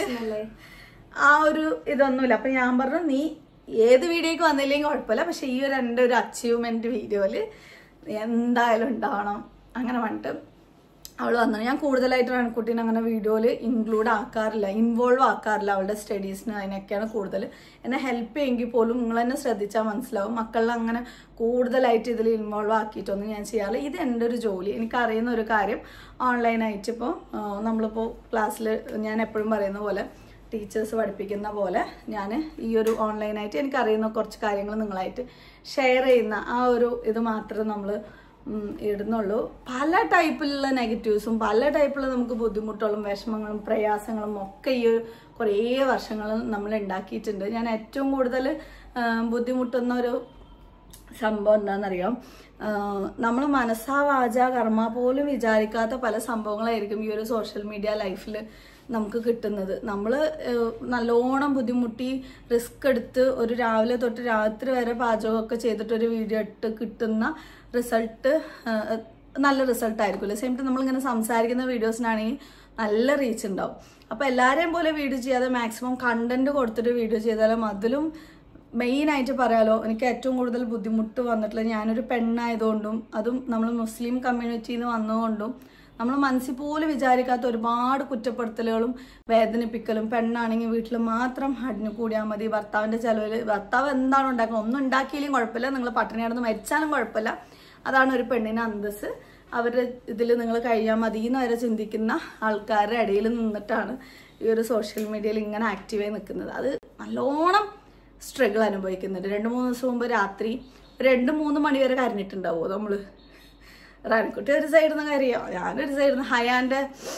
ആ ഒരു ഇതൊന്നുമില്ല അപ്പൊ ഞാൻ പറഞ്ഞു നീ ഏത് വീഡിയോക്ക് വന്നില്ലെങ്കിൽ കുഴപ്പമില്ല പക്ഷെ ഈ ഒരു എൻ്റെ ഒരു അച്ചീവ്മെന്റ് വീഡിയോയിൽ എന്തായാലും ഉണ്ടാവണം അങ്ങനെ പറഞ്ഞിട്ട് അവൾ വന്നു ഞാൻ കൂടുതലായിട്ട് റൺകുട്ടീനെ അങ്ങനെ വീഡിയോയിൽ ഇൻക്ലൂഡ് ആക്കാറില്ല ഇൻവോൾവ് ആക്കാറില്ല അവളുടെ സ്റ്റഡീസിന് അതിനൊക്കെയാണ് കൂടുതൽ എന്നെ ഹെൽപ്പ് ചെയ്യുമെങ്കിൽ പോലും നിങ്ങൾ തന്നെ ശ്രദ്ധിച്ചാൽ മനസ്സിലാവും മക്കളിൽ അങ്ങനെ കൂടുതലായിട്ട് ഇതിൽ ഇൻവോൾവ് ആക്കിയിട്ടൊന്നും ഞാൻ ചെയ്യാറില്ല ഇത് എൻ്റെ ഒരു ജോലി എനിക്കറിയുന്ന ഒരു കാര്യം ഓൺലൈനായിട്ട് ഇപ്പോൾ നമ്മളിപ്പോൾ ക്ലാസ്സിൽ ഞാൻ എപ്പോഴും പറയുന്ന പോലെ ടീച്ചേഴ്സ് പഠിപ്പിക്കുന്ന പോലെ ഞാൻ ഈ ഒരു ഓൺലൈനായിട്ട് എനിക്കറിയുന്ന കുറച്ച് കാര്യങ്ങൾ നിങ്ങളായിട്ട് ഷെയർ ചെയ്യുന്ന ആ ഒരു ഇത് മാത്രമേ നമ്മൾ ഇടുന്നുള്ളൂ പല ടൈപ്പിലുള്ള നെഗറ്റീവ്സും പല ടൈപ്പിലുള്ള നമുക്ക് ബുദ്ധിമുട്ടുകളും വിഷമങ്ങളും പ്രയാസങ്ങളും ഒക്കെ ഈ കുറേ വർഷങ്ങൾ നമ്മൾ ഉണ്ടാക്കിയിട്ടുണ്ട് ഞാൻ ഏറ്റവും കൂടുതൽ ബുദ്ധിമുട്ടുന്ന ഒരു സംഭവം എന്താണെന്നറിയാം നമ്മൾ മനസ്സാ വാച കർമ്മ പോലും വിചാരിക്കാത്ത പല സംഭവങ്ങളായിരിക്കും ഈ ഒരു സോഷ്യൽ മീഡിയ ലൈഫിൽ നമുക്ക് കിട്ടുന്നത് നമ്മൾ നല്ലോണം ബുദ്ധിമുട്ടി റിസ്ക് എടുത്ത് ഒരു രാവിലെ തൊട്ട് രാത്രി വരെ പാചകമൊക്കെ ചെയ്തിട്ട് ഒരു വീഡിയോ ഇട്ട് കിട്ടുന്ന റിസൾട്ട് നല്ല റിസൾട്ട് ആയിരിക്കുമല്ലോ സെയിം ടൈം നമ്മളിങ്ങനെ സംസാരിക്കുന്ന വീഡിയോസിനാണെങ്കിൽ നല്ല റീച്ച് ഉണ്ടാവും അപ്പോൾ എല്ലാവരെയും പോലെ വീഡിയോ ചെയ്യാതെ മാക്സിമം കണ്ടന്റ് കൊടുത്തിട്ട് വീഡിയോ ചെയ്താലും അതിലും മെയിനായിട്ട് പറയാലോ എനിക്ക് ഏറ്റവും കൂടുതൽ ബുദ്ധിമുട്ട് വന്നിട്ടുള്ളത് ഞാനൊരു പെണ്ണായതുകൊണ്ടും അതും നമ്മൾ മുസ്ലിം കമ്മ്യൂണിറ്റിയിൽ നിന്ന് വന്നതുകൊണ്ടും നമ്മൾ മനസ്സിൽ പോലും വിചാരിക്കാത്ത ഒരുപാട് കുറ്റപ്പെടുത്തലുകളും വേദനിപ്പിക്കലും പെണ്ണാണെങ്കിൽ വീട്ടിൽ മാത്രം അടിഞ്ഞു കൂടിയാൽ മതി ഭർത്താവിൻ്റെ ചിലവിൽ ഭർത്താവ് എന്താണ് ഉണ്ടാക്കുന്നത് ഒന്നും ഉണ്ടാക്കിയില്ലെങ്കിൽ കുഴപ്പമില്ല നിങ്ങൾ പട്ടിണി കിടന്ന് മരിച്ചാലും കുഴപ്പമില്ല അതാണ് ഒരു പെണ്ണിന് അന്തസ് അവരുടെ ഇതിൽ നിങ്ങൾ കഴിയാൻ മതി എന്ന് വരെ ചിന്തിക്കുന്ന ആൾക്കാരുടെ ഇടയിൽ നിന്നിട്ടാണ് ഈ ഒരു സോഷ്യൽ മീഡിയയിൽ ഇങ്ങനെ ആക്റ്റീവായി നിൽക്കുന്നത് അത് നല്ലോണം സ്ട്രഗിൾ അനുഭവിക്കുന്നുണ്ട് രണ്ട് മൂന്ന് ദിവസം മുമ്പ് രാത്രി രണ്ട് മൂന്ന് മണി വരെ കരഞ്ഞിട്ടുണ്ടാവുമോ നമ്മള് റാനിക്കുട്ടി ഒരു സൈഡിൽ നിന്ന് കരയോ ഞാനൊരു സൈഡിൽ നിന്ന് ഹയാൻ്റെ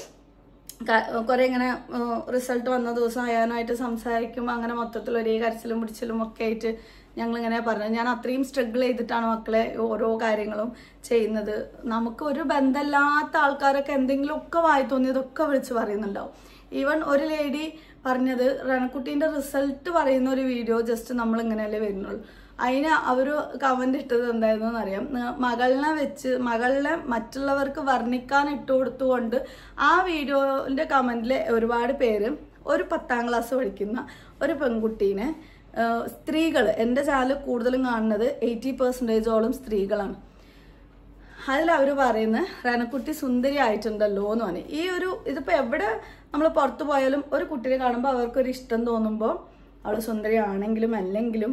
കുറെ ഇങ്ങനെ റിസൾട്ട് വന്ന ദിവസം ഹയാനായിട്ട് സംസാരിക്കും അങ്ങനെ മൊത്തത്തിൽ ഒരേ കരച്ചിലും പിടിച്ചിലും ഒക്കെ ആയിട്ട് ഞങ്ങളിങ്ങനെ പറഞ്ഞു ഞാൻ അത്രയും സ്ട്രഗിൾ ചെയ്തിട്ടാണ് മക്കളെ ഓരോ കാര്യങ്ങളും ചെയ്യുന്നത് നമുക്ക് ഒരു ബന്ധമില്ലാത്ത ആൾക്കാരൊക്കെ എന്തെങ്കിലുമൊക്കെ വായി തോന്നിയതൊക്കെ വിളിച്ച് പറയുന്നുണ്ടാവും ഈവൻ ഒരു ലേഡി പറഞ്ഞത് റണക്കുട്ടീൻ്റെ റിസൾട്ട് പറയുന്ന ഒരു വീഡിയോ ജസ്റ്റ് നമ്മൾ ഇങ്ങനെയല്ലേ വരുന്നുള്ളൂ അതിന് അവർ കമന്റ് ഇട്ടത് എന്തായിരുന്നു അറിയാം മകളിനെ വെച്ച് മകളിനെ മറ്റുള്ളവർക്ക് വർണ്ണിക്കാൻ ഇട്ട് കൊടുത്തുകൊണ്ട് ആ വീഡിയോന്റെ കമന്റിൽ ഒരുപാട് പേര് ഒരു പത്താം ക്ലാസ് പഠിക്കുന്ന ഒരു പെൺകുട്ടീനെ സ്ത്രീകൾ എൻ്റെ ചാനൽ കൂടുതലും കാണുന്നത് എയ്റ്റി പെർസെൻറ്റേജോളം സ്ത്രീകളാണ് അതിൽ അവർ പറയുന്നത് റനക്കുട്ടി സുന്ദരി ആയിട്ടുണ്ടല്ലോ എന്ന് പറഞ്ഞു ഈ ഒരു ഇതിപ്പോൾ എവിടെ നമ്മൾ പുറത്തു പോയാലും ഒരു കുട്ടിയെ കാണുമ്പോൾ അവർക്കൊരു ഇഷ്ടം തോന്നുമ്പോൾ അവൾ സുന്ദരി ആണെങ്കിലും അല്ലെങ്കിലും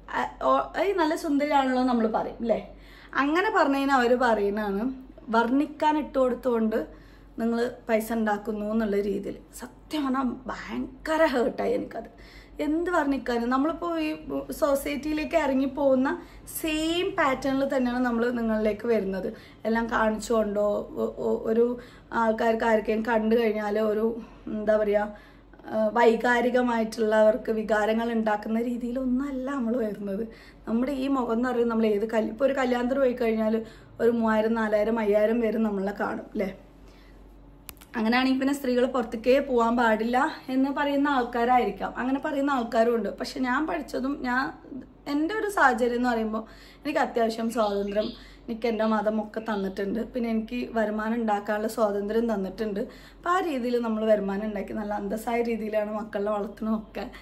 ഈ നല്ല സുന്ദരിയാണല്ലോ നമ്മൾ പറയും അല്ലേ അങ്ങനെ പറഞ്ഞതിന് അവർ പറയുന്നതാണ് വർണ്ണിക്കാൻ ഇട്ട് കൊടുത്തുകൊണ്ട് നിങ്ങൾ പൈസ ഉണ്ടാക്കുന്നു എന്നുള്ള രീതിയിൽ സത്യം പറഞ്ഞാൽ ഭയങ്കര ഹേർട്ടായി എനിക്കത് എന്ത് വർണ്ണിക്കാനും നമ്മളിപ്പോൾ ഈ സൊസൈറ്റിയിലേക്ക് ഇറങ്ങിപ്പോകുന്ന സെയിം പാറ്റേണിൽ തന്നെയാണ് നമ്മൾ നിങ്ങളിലേക്ക് വരുന്നത് എല്ലാം കാണിച്ചുകൊണ്ടോ ഒരു ആൾക്കാർക്ക് ആർക്കെയും കണ്ടു കഴിഞ്ഞാൽ ഒരു എന്താ പറയുക വൈകാരികമായിട്ടുള്ളവർക്ക് വികാരങ്ങൾ ഉണ്ടാക്കുന്ന രീതിയിലൊന്നല്ല നമ്മൾ വരുന്നത് നമ്മുടെ ഈ മുഖം എന്ന് പറയുന്നത് നമ്മൾ ഏത് കല്യാണം ഇപ്പോൾ ഒരു കല്യാണത്തിന് പോയി കഴിഞ്ഞാൽ ഒരു മൂവായിരം നാലായിരം അയ്യായിരം പേര് നമ്മളെ കാണും അല്ലേ അങ്ങനെയാണെങ്കിൽ പിന്നെ സ്ത്രീകൾ പുറത്തേക്കേ പോകാൻ പാടില്ല എന്ന് പറയുന്ന ആൾക്കാരായിരിക്കാം അങ്ങനെ പറയുന്ന ആൾക്കാരും ഉണ്ട് പക്ഷെ ഞാൻ പഠിച്ചതും ഞാൻ എൻ്റെ ഒരു സാഹചര്യം എന്ന് പറയുമ്പോൾ എനിക്ക് അത്യാവശ്യം സ്വാതന്ത്ര്യം എനിക്ക് എൻ്റെ മതമൊക്കെ തന്നിട്ടുണ്ട് പിന്നെ എനിക്ക് വരുമാനം ഉണ്ടാക്കാനുള്ള സ്വാതന്ത്ര്യം തന്നിട്ടുണ്ട് അപ്പോൾ ആ രീതിയിൽ നമ്മൾ വരുമാനം ഉണ്ടാക്കി നല്ല അന്തസ്സായ രീതിയിലാണ് മക്കളെ വളർത്തുന്നതൊക്കെ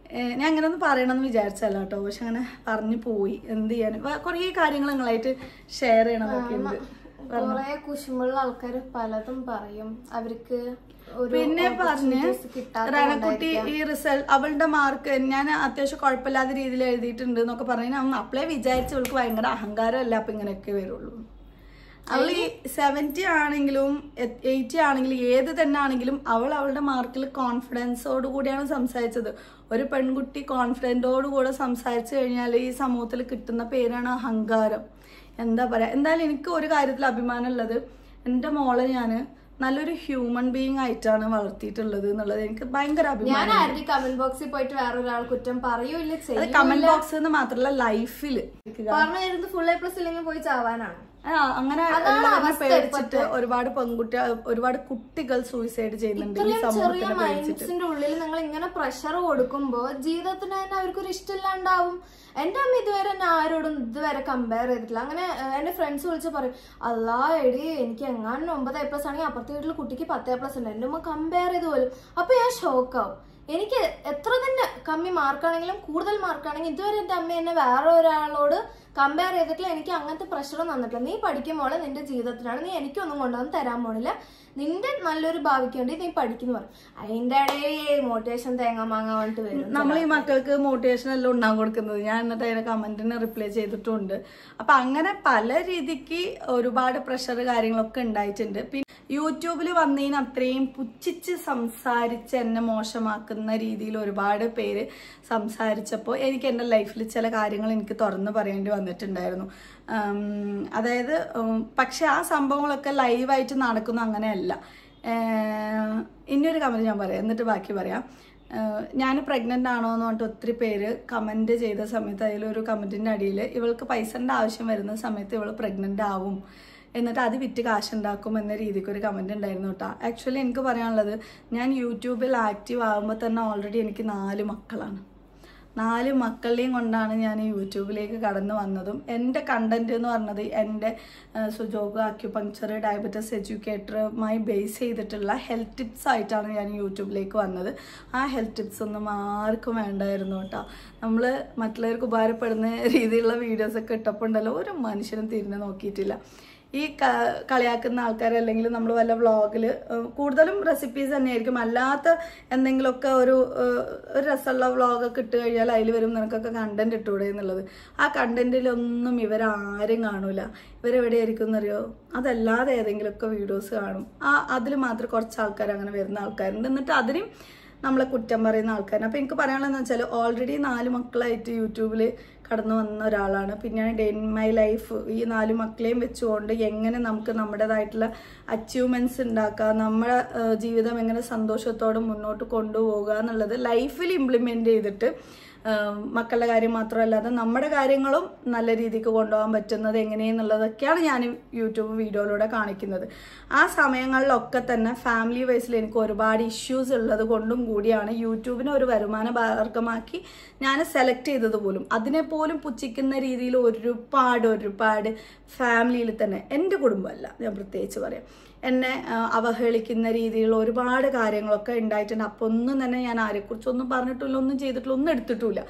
ഏഹ് ഞാൻ അങ്ങനെ ഒന്ന് പറയണമെന്ന് വിചാരിച്ചല്ല കേട്ടോ പക്ഷെ അങ്ങനെ പറഞ്ഞു പോയി എന്ത് ചെയ്യാൻ വ- കുറേ കാര്യങ്ങൾ നിങ്ങളായിട്ട് ഷെയർ ചെയ്യണമെന്നൊക്കെ ഉണ്ട് കൊറേ കുശുമ്പുള്ള ആൾക്കാർ പലതും പറയും അവർക്ക് ഒരു പിന്നെ പറഞ്ഞ് opportunities കിട്ടാത്തത് റനക്കുട്ടി ഈ റിസൾട്ട് അവളുടെ മാർക്ക് ഞാൻ അത്യാവശ്യം കുഴപ്പമില്ലാത്ത രീതിയിൽ എഴുതിയിട്ടുണ്ട് എന്നൊക്കെ പറഞ്ഞു ഞാൻ അപ്പളേ വിചാരിച്ചു അവൾക്ക് ഭയങ്കര അഹങ്കാരമല്ല അപ്പൊ ഇങ്ങനെയൊക്കെ വരുള്ളൂ അവൾ ഈ സെവൻറ്റി ആണെങ്കിലും എയ്റ്റി ആണെങ്കിലും ഏത് തന്നെ ആണെങ്കിലും അവൾ അവളുടെ മാർക്കിൽ കോൺഫിഡൻസോട് കൂടിയാണ് സംസാരിച്ചത് ഒരു പെൺകുട്ടി കോൺഫിഡൻറ്റോട് കൂടെ സംസാരിച്ചു കഴിഞ്ഞാൽ ഈ സമൂഹത്തിൽ കിട്ടുന്ന പേരാണ് അഹങ്കാരം എന്താ പറയാ എന്തായാലും എനിക്ക് ഒരു കാര്യത്തിൽ അഭിമാനമുള്ളത് എൻ്റെ മോളെ ഞാൻ നല്ലൊരു ഹ്യൂമൻ ബീയിങ് ആയിട്ടാണ് വളർത്തിയിട്ടുള്ളത് എന്നുള്ളത് എനിക്ക് ഭയങ്കര ഞാൻ അഭിമാനം ആരുടെ കമന്റ് ബോക്സിൽ പോയിട്ട് വേറൊരാൾ കുറ്റം പറയൂല്ല അത് ചെയ്യും കമന്റ് ബോക്സ് എന്ന് മാത്രമല്ല ലൈഫിൽ പറഞ്ഞു തരുന്നത് ഫുൾ എ പ്ലസ് ഇല്ലെങ്കിൽ പോയി ചാവാനാണ് ആ, അങ്ങനെ അതാണ് എല്ലാവരും അവസ്ഥ പേടിച്ചിട്ട് ഒരുപാട് പെൺകുട്ടി ഒരുപാട് കുട്ടികൾ സൂയിസൈഡ് ചെയ്യുന്നുണ്ട് ഈ ഇത്രയും ചെറിയ സമൂഹത്തിനെ പേടിച്ചിട്ട് മൈൻഡ്സിന്റെ ഉള്ളിൽ നിങ്ങൾ ഇങ്ങനെ പ്രഷർ കൊടുക്കുമ്പോ ജീവിതത്തിന് തന്നെ അവർക്കൊരു ഇഷ്ടമില്ലാണ്ടാവും എന്റെ അമ്മ ഇതുവരെ എന്നെ ആരോടും ഇതുവരെ കമ്പയർ ചെയ്തിട്ടില്ല അങ്ങനെ ഏഹ്, എന്റെ ഫ്രണ്ട്സ് വിളിച്ച് പറയും അല്ലാ എടി എനിക്ക് എങ്ങാനും ഒമ്പത് എ പ്ലസ് ആണെങ്കിൽ അപ്പുറത്തെ വീട്ടിൽ കുട്ടിക്ക് പത്ത് എ പ്ലസ് ഉണ്ട് എന്റെ അമ്മ കമ്പയർ ചെയ്ത് പോലും അപ്പൊ ഞാൻ ഷോക്കാവും എനിക്ക് എത്ര തന്നെ കമ്മി മാർക്കാണെങ്കിലും കൂടുതൽ മാർക്കാണെങ്കിൽ ഇതുവരെ എന്റെ അമ്മ എന്നെ വേറെ ഒരാളോട് കമ്പയർ ചെയ്തിട്ടില്ല എനിക്ക് അങ്ങനത്തെ പ്രഷർ തന്നിട്ടില്ല നീ പഠിക്കുമ്പോൾ നിന്റെ ജീവിതത്തിലാണ് നീ എനിക്കൊന്നും കൊണ്ടുവന്ന് തരാൻ പോണില്ല നിന്റെ നല്ലൊരു ഭാവിക്ക് വേണ്ടി നീ പഠിക്കുന്നു പറയും അതിന്റെ ഇടയിൽ മോട്ടിവേഷൻ തേങ്ങ മാങ്ങ പറഞ്ഞിട്ട് വരും നമ്മൾ ഈ മക്കൾക്ക് മോട്ടിവേഷൻ എല്ലാം ഉണ്ടാകാൻ കൊടുക്കുന്നത് ഞാൻ എന്നിട്ട് അതിന്റെ കമന്റിന് റിപ്ലൈ ചെയ്തിട്ടുണ്ട് അപ്പൊ അങ്ങനെ പല രീതിക്ക് ഒരുപാട് പ്രഷർ കാര്യങ്ങളൊക്കെ ഉണ്ടായിട്ടുണ്ട് പിന്നെ യൂട്യൂബിൽ വന്നതിന് അത്രയും പുച്ഛിച്ച് സംസാരിച്ച് എന്നെ മോശമാക്കുന്ന രീതിയിൽ ഒരുപാട് പേര് സംസാരിച്ചപ്പോൾ എനിക്ക് എൻ്റെ ലൈഫിൽ ചില കാര്യങ്ങൾ എനിക്ക് തുറന്നു പറയേണ്ടി വന്നിട്ടുണ്ടായിരുന്നു ഉം, അതായത് ഉം, പക്ഷെ ആ സംഭവങ്ങളൊക്കെ ലൈവായിട്ട് നടക്കുന്ന അങ്ങനെയല്ല ഏഹ്, ഇനിയൊരു കമന്റ് ഞാൻ പറയാം എന്നിട്ട് ബാക്കി പറയാം ഞാൻ പ്രഗ്നൻ്റ് ആണോ എന്ന് പറഞ്ഞിട്ട് ഒത്തിരി പേര് കമൻറ്റ് ചെയ്ത സമയത്ത് അതിലൊരു കമൻറ്റിൻ്റെ അടിയിൽ ഇവൾക്ക് പൈസൻ്റെ ആവശ്യം വരുന്ന സമയത്ത് ഇവൾ പ്രഗ്നൻ്റ് ആവും എന്നിട്ട് അത് വിറ്റ് കാശുണ്ടാക്കും എന്ന രീതിക്ക് ഒരു കമൻറ്റ് ഉണ്ടായിരുന്നു കേട്ടോ ആക്ച്വലി എനിക്ക് പറയാനുള്ളത് ഞാൻ യൂട്യൂബിൽ ആക്റ്റീവ് ആകുമ്പോൾ തന്നെ ഓൾറെഡി എനിക്ക് നാല് മക്കളാണ് നാല് മക്കളെയും കൊണ്ടാണ് ഞാൻ യൂട്യൂബിലേക്ക് കടന്നു വന്നതും എൻ്റെ കണ്ടന്റ് എന്ന് പറഞ്ഞത് എൻ്റെ സുജോഗ് അക്യുപങ്ചർ ഡയബറ്റീസ് എഡ്യൂക്കേറ്ററുമായി ബേസ് ചെയ്തിട്ടുള്ള ഹെൽത്ത് ടിപ്സ് ആയിട്ടാണ് ഞാൻ യൂട്യൂബിലേക്ക് വന്നത് ആ ഹെൽത്ത് ടിപ്സ് ഒന്നും ആർക്കും വേണ്ടായിരുന്നു കേട്ടോ നമ്മൾ മറ്റുള്ളവർക്ക് ഉപകാരപ്പെടുന്ന രീതിയിലുള്ള വീഡിയോസൊക്കെ ഇട്ടപ്പോൾ ഉണ്ടല്ലോ ഒരു മനുഷ്യനും തിരിഞ്ഞു നോക്കിയിട്ടില്ല ഈ ക- കളിയാക്കുന്ന ആൾക്കാർ അല്ലെങ്കിൽ നമ്മൾ വല്ല വ്ളോഗിൽ കൂടുതലും റെസിപ്പീസ് തന്നെയായിരിക്കും അല്ലാത്ത എന്തെങ്കിലുമൊക്കെ ഒരു ഏഹ്, ഒരു രസമുള്ള വ്ളോഗൊക്കെ ഇട്ട് കഴിഞ്ഞാൽ അതിൽ വരും നിനക്കൊക്കെ കണ്ടന്റ് ഇട്ടൂടെ എന്നുള്ളത് ആ കണ്ടന്റിലൊന്നും ഇവരാരും കാണൂല ഇവരെവിടെയായിരിക്കും എന്നറിയോ അതല്ലാതെ ഏതെങ്കിലുമൊക്കെ വീഡിയോസ് കാണും ആ അതിൽ മാത്രം കുറച്ച് ആൾക്കാർ അങ്ങനെ വരുന്ന ആൾക്കാരുണ്ട് എന്നിട്ട് അതിനും നമ്മളെ കുറ്റം പറയുന്ന ആൾക്കാരാണ് അപ്പോൾ എനിക്ക് പറയാനുള്ളതെന്ന് വെച്ചാൽ ഓൾറെഡി നാല് മക്കളായിട്ട് യൂട്യൂബിൽ കടന്നു വന്ന ഒരാളാണ് പിന്നെ ഡേ ഇൻ മൈ ലൈഫ് ഈ നാല് മക്കളെയും വെച്ചുകൊണ്ട് എങ്ങനെ നമുക്ക് നമ്മുടേതായിട്ടുള്ള അച്ചീവ്മെൻറ്റ്സ് ഉണ്ടാക്കുക നമ്മുടെ ഏഹ്, ജീവിതം എങ്ങനെ സന്തോഷത്തോടെ മുന്നോട്ട് കൊണ്ടുപോകുക എന്നുള്ളത് ലൈഫിൽ ഇംപ്ലിമെൻ്റ് ചെയ്തിട്ട് ഏഹ്, മക്കളുടെ കാര്യം മാത്രമല്ലാതെ നമ്മുടെ കാര്യങ്ങളും നല്ല രീതിക്ക് കൊണ്ടുപോകാൻ പറ്റുന്നത് എങ്ങനെയെന്നുള്ളതൊക്കെയാണ് ഞാൻ യൂട്യൂബ് വീഡിയോയിലൂടെ കാണിക്കുന്നത് ആ സമയങ്ങളിലൊക്കെ തന്നെ ഫാമിലി വൈസിൽ എനിക്ക് ഒരുപാട് ഇഷ്യൂസ് ഉള്ളത് കൊണ്ടും കൂടിയാണ് യൂട്യൂബിനെ ഒരു വരുമാന മാർഗമാക്കി ഞാൻ സെലക്ട് ചെയ്തത് പോലും അതിനെ പോലും പുച്ഛിക്കുന്ന രീതിയിൽ ഒരുപാട് ഒരുപാട് ഫാമിലിയിൽ തന്നെ എൻ്റെ കുടുംബമല്ല ഞാൻ പ്രത്യേകിച്ച് പറയാം എന്നെ ആ, അവഹേളിക്കുന്ന രീതിയിലുള്ള ഒരുപാട് കാര്യങ്ങളൊക്കെ ഉണ്ടായിട്ടുണ്ട് അപ്പോൾ ഒന്നും തന്നെ ഞാൻ ആരെക്കുറിച്ചൊന്നും പറഞ്ഞിട്ടില്ല ഒന്നും ചെയ്തിട്ടില്ല ഒന്നും എടുത്തിട്ടില്ല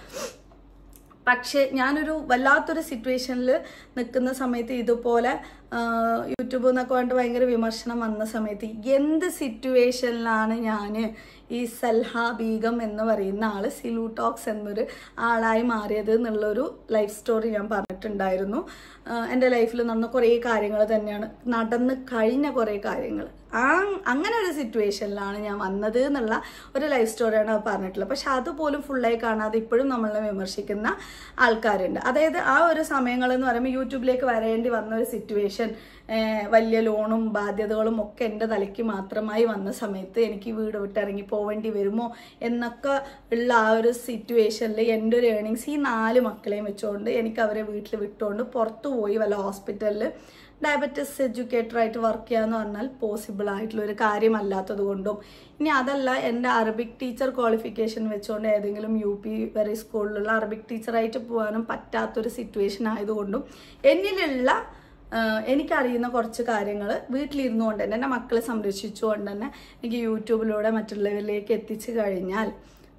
പക്ഷേ ഞാനൊരു വല്ലാത്തൊരു സിറ്റുവേഷനിൽ നിൽക്കുന്ന സമയത്ത് ഇതുപോലെ ആ, യൂട്യൂബ് എന്നൊക്കെ പറഞ്ഞിട്ട് ഭയങ്കര വിമർശനം വന്ന സമയത്ത് എന്ത് സിറ്റുവേഷനിലാണ് ഞാൻ ഈ സൽഹ ബീഗം എന്ന് പറയുന്ന ആൾ സിലു ടോക്സ് എന്നൊരു ആളായി മാറിയത് എന്നുള്ളൊരു ലൈഫ് സ്റ്റോറി ഞാൻ പറഞ്ഞിട്ടുണ്ടായിരുന്നു ആ, എൻ്റെ ലൈഫിൽ നടന്ന കുറേ കാര്യങ്ങൾ തന്നെയാണ് നടന്ന് കഴിഞ്ഞ കുറേ കാര്യങ്ങൾ ആ അങ്ങനെ ഒരു സിറ്റുവേഷനിലാണ് ഞാൻ വന്നത് എന്നുള്ള ഒരു ലൈഫ് സ്റ്റോറിയാണ് അത് പറഞ്ഞിട്ടുള്ളത് പക്ഷെ അതുപോലും ഫുള്ളായി കാണാതെ ഇപ്പോഴും നമ്മളെ വിമർശിക്കുന്ന ആൾക്കാരുണ്ട് അതായത് ആ ഒരു സമയങ്ങൾ എന്ന് പറയുമ്പോൾ യൂട്യൂബിലേക്ക് വരേണ്ടി വന്ന ഒരു സിറ്റുവേഷൻ വലിയ ലോണും ബാധ്യതകളും ഒക്കെ എൻ്റെ തലയ്ക്ക് മാത്രമായി വന്ന സമയത്ത് എനിക്ക് ഈ വീട് വിട്ടിറങ്ങി പോവേണ്ടി വരുമോ എന്നൊക്കെ ഉള്ള ആ ഒരു സിറ്റുവേഷനിൽ എൻ്റെ ഒരു ഏണിങ്സ് ഈ നാല് മക്കളെയും വെച്ചുകൊണ്ട് എനിക്ക് അവരെ വീട്ടിൽ വിട്ടുകൊണ്ട് പുറത്തു പോയി വല്ല ഹോസ്പിറ്റലിൽ ഡയബറ്റിസ് എഡ്യൂക്കേറ്ററായിട്ട് വർക്ക് ചെയ്യാന്ന് പറഞ്ഞാൽ പോസിബിൾ ആയിട്ടുള്ള ഒരു കാര്യമല്ലാത്തത് കൊണ്ടും ഇനി അതല്ല എൻ്റെ അറബിക് ടീച്ചർ ക്വാളിഫിക്കേഷൻ വെച്ചുകൊണ്ട് ഏതെങ്കിലും യു പി വെറി സ്കൂളിലുള്ള അറബിക് ടീച്ചറായിട്ട് പോകാനും പറ്റാത്തൊരു സിറ്റുവേഷൻ ആയതുകൊണ്ടും എന്നിലുള്ള ആഹ് എനിക്കറിയുന്ന കുറച്ച് കാര്യങ്ങൾ വീട്ടിലിരുന്നു കൊണ്ട് തന്നെ എൻ്റെ മക്കളെ സംരക്ഷിച്ചുകൊണ്ട് തന്നെ എനിക്ക് യൂട്യൂബിലൂടെ മറ്റുള്ളവരിലേക്ക് എത്തിച്ചു കഴിഞ്ഞാൽ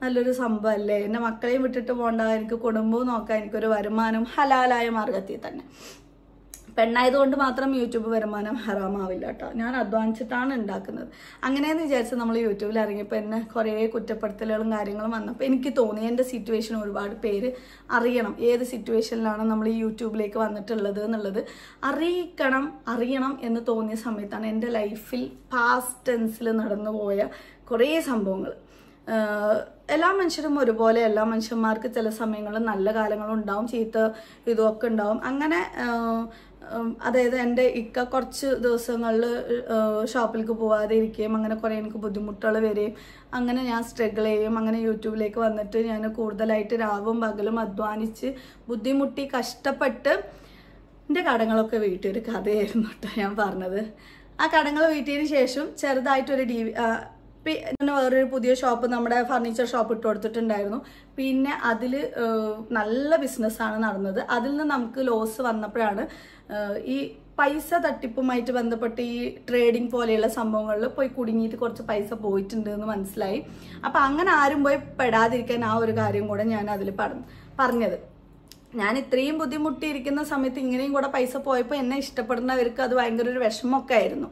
നല്ലൊരു സംഭവമല്ലേ എൻ്റെ മക്കളെയും വിട്ടിട്ട് പോകണ്ട എനിക്ക് കുടുംബവും നോക്കാൻ എനിക്കൊരു വരുമാനം ഹലാലായ മാർഗത്തിൽ തന്നെ പെണ്ണായതുകൊണ്ട് മാത്രം യൂട്യൂബ് വരുമാനം ഹറാമാവില്ല കേട്ടോ ഞാൻ അധ്വാനിച്ചിട്ടാണ് ഉണ്ടാക്കുന്നത് അങ്ങനെയെന്ന് വിചാരിച്ച് നമ്മൾ യൂട്യൂബിൽ ഇറങ്ങിയപ്പോൾ എന്നെ കുറേ കുറ്റപ്പെടുത്തലുകളും കാര്യങ്ങളും വന്നപ്പോൾ എനിക്ക് തോന്നി എൻ്റെ സിറ്റുവേഷൻ ഒരുപാട് പേര് അറിയണം ഏത് സിറ്റുവേഷനിലാണ് നമ്മൾ ഈ യൂട്യൂബിലേക്ക് വന്നിട്ടുള്ളത് എന്നുള്ളത് അറിയിക്കണം അറിയണം എന്ന് തോന്നിയ സമയത്താണ് എൻ്റെ ലൈഫിൽ പാസ്റ്റ് ടെൻസിൽ നടന്നു പോയ കുറേ സംഭവങ്ങൾ ആഹ് എല്ലാ മനുഷ്യരും ഒരുപോലെ എല്ലാ മനുഷ്യന്മാർക്ക് ചില സമയങ്ങളിൽ നല്ല കാലങ്ങളും ഉണ്ടാവും ചീത്ത ഇതുമൊക്കെ ഉണ്ടാവും അങ്ങനെ ആഹ് ഉം അതായത് എൻ്റെ ഇക്ക കുറച്ച് ദിവസങ്ങളിൽ ഷോപ്പിലേക്ക് പോവാതെ ഇരിക്കുകയും അങ്ങനെ കുറേ എനിക്ക് ബുദ്ധിമുട്ടുകൾ വരികയും അങ്ങനെ ഞാൻ സ്ട്രഗിൾ ചെയ്യും അങ്ങനെ യൂട്യൂബിലേക്ക് വന്നിട്ട് ഞാൻ കൂടുതലായിട്ട് രാവും പകലും അധ്വാനിച്ച് ബുദ്ധിമുട്ടി കഷ്ടപ്പെട്ട് എൻ്റെ കടങ്ങളൊക്കെ വീട്ടിൽ ഒരു കഥയായിരുന്നു കേട്ടോ ഞാൻ പറഞ്ഞത് ആ കടങ്ങൾ വീട്ടിയതിന് ശേഷം ചെറുതായിട്ടൊരു ഡി പിന്നെ വേറൊരു പുതിയ ഷോപ്പ് നമ്മുടെ ഫർണിച്ചർ ഷോപ്പ് ഇട്ട് കൊടുത്തിട്ടുണ്ടായിരുന്നു പിന്നെ അതിൽ നല്ല ബിസിനസ്സാണ് നടന്നത് അതിൽ നിന്ന് നമുക്ക് ലോസ് വന്നപ്പോഴാണ് ഏഹ്, ഈ പൈസ തട്ടിപ്പുമായിട്ട് ബന്ധപ്പെട്ട് ഈ ട്രേഡിംഗ് പോലെയുള്ള സംഭവങ്ങളിൽ പോയി കുടുങ്ങിയിട്ട് കുറച്ച് പൈസ പോയിട്ടുണ്ട് എന്ന് മനസ്സിലായി അപ്പം അങ്ങനെ ആരും പോയി പെടാതിരിക്കാൻ ആ ഒരു കാര്യം കൂടെ ഞാൻ അതിൽ പറഞ്ഞത് ഞാൻ ഇത്രയും ബുദ്ധിമുട്ടിയിരിക്കുന്ന സമയത്ത് ഇങ്ങനെയും കൂടെ പൈസ പോയപ്പോൾ എന്നെ ഇഷ്ടപ്പെടുന്നവർക്ക് അത് ഭയങ്കര ഒരു വിഷമമൊക്കെ ആയിരുന്നു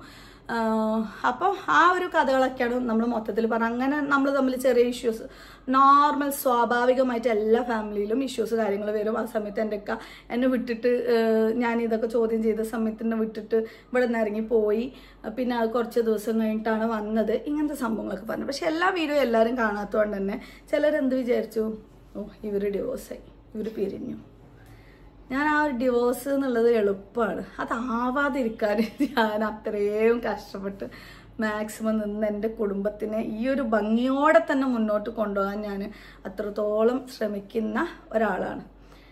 അപ്പോൾ ആ ഒരു കഥകളൊക്കെയാണ് നമ്മൾ മൊത്തത്തിൽ പറഞ്ഞത് അങ്ങനെ നമ്മൾ തമ്മിൽ ചെറിയ ഇഷ്യൂസ് നോർമൽ സ്വാഭാവികമായിട്ട് എല്ലാ ഫാമിലിയിലും ഇഷ്യൂസ് കാര്യങ്ങൾ വരും ആ സമയത്ത് എൻ്റെ ഒക്കെ എന്നെ വിട്ടിട്ട് ആഹ് ഞാൻ ഇതൊക്കെ ചോദ്യം ചെയ്ത സമയത്ത് എന്നെ വിട്ടിട്ട് ഇവിടെ നിന്ന് ഇറങ്ങി പോയി പിന്നെ അത് കുറച്ച് ദിവസം കഴിഞ്ഞിട്ടാണ് വന്നത് ഇങ്ങനത്തെ സംഭവങ്ങളൊക്കെ പറഞ്ഞു പക്ഷെ എല്ലാ വീഡിയോ എല്ലാവരും കാണാത്തതുകൊണ്ട് തന്നെ ചിലരെന്ത് വിചാരിച്ചു ഓ ഇവർ ഡിവോഴ്സായി ഇവർ പിരിഞ്ഞു ഞാൻ ആ ഒരു ഡിവോഴ്സ് എന്നുള്ളത് എളുപ്പമാണ് അതാവാതിരിക്കാൻ ഞാൻ അത്രയും കഷ്ടപ്പെട്ട് മാക്സിമം നിന്ന് എൻ്റെ കുടുംബത്തിനെ ഈ ഒരു ഭംഗിയോടെ തന്നെ മുന്നോട്ട് കൊണ്ടുപോകാൻ ഞാൻ അത്രത്തോളം ശ്രമിക്കുന്ന ഒരാളാണ്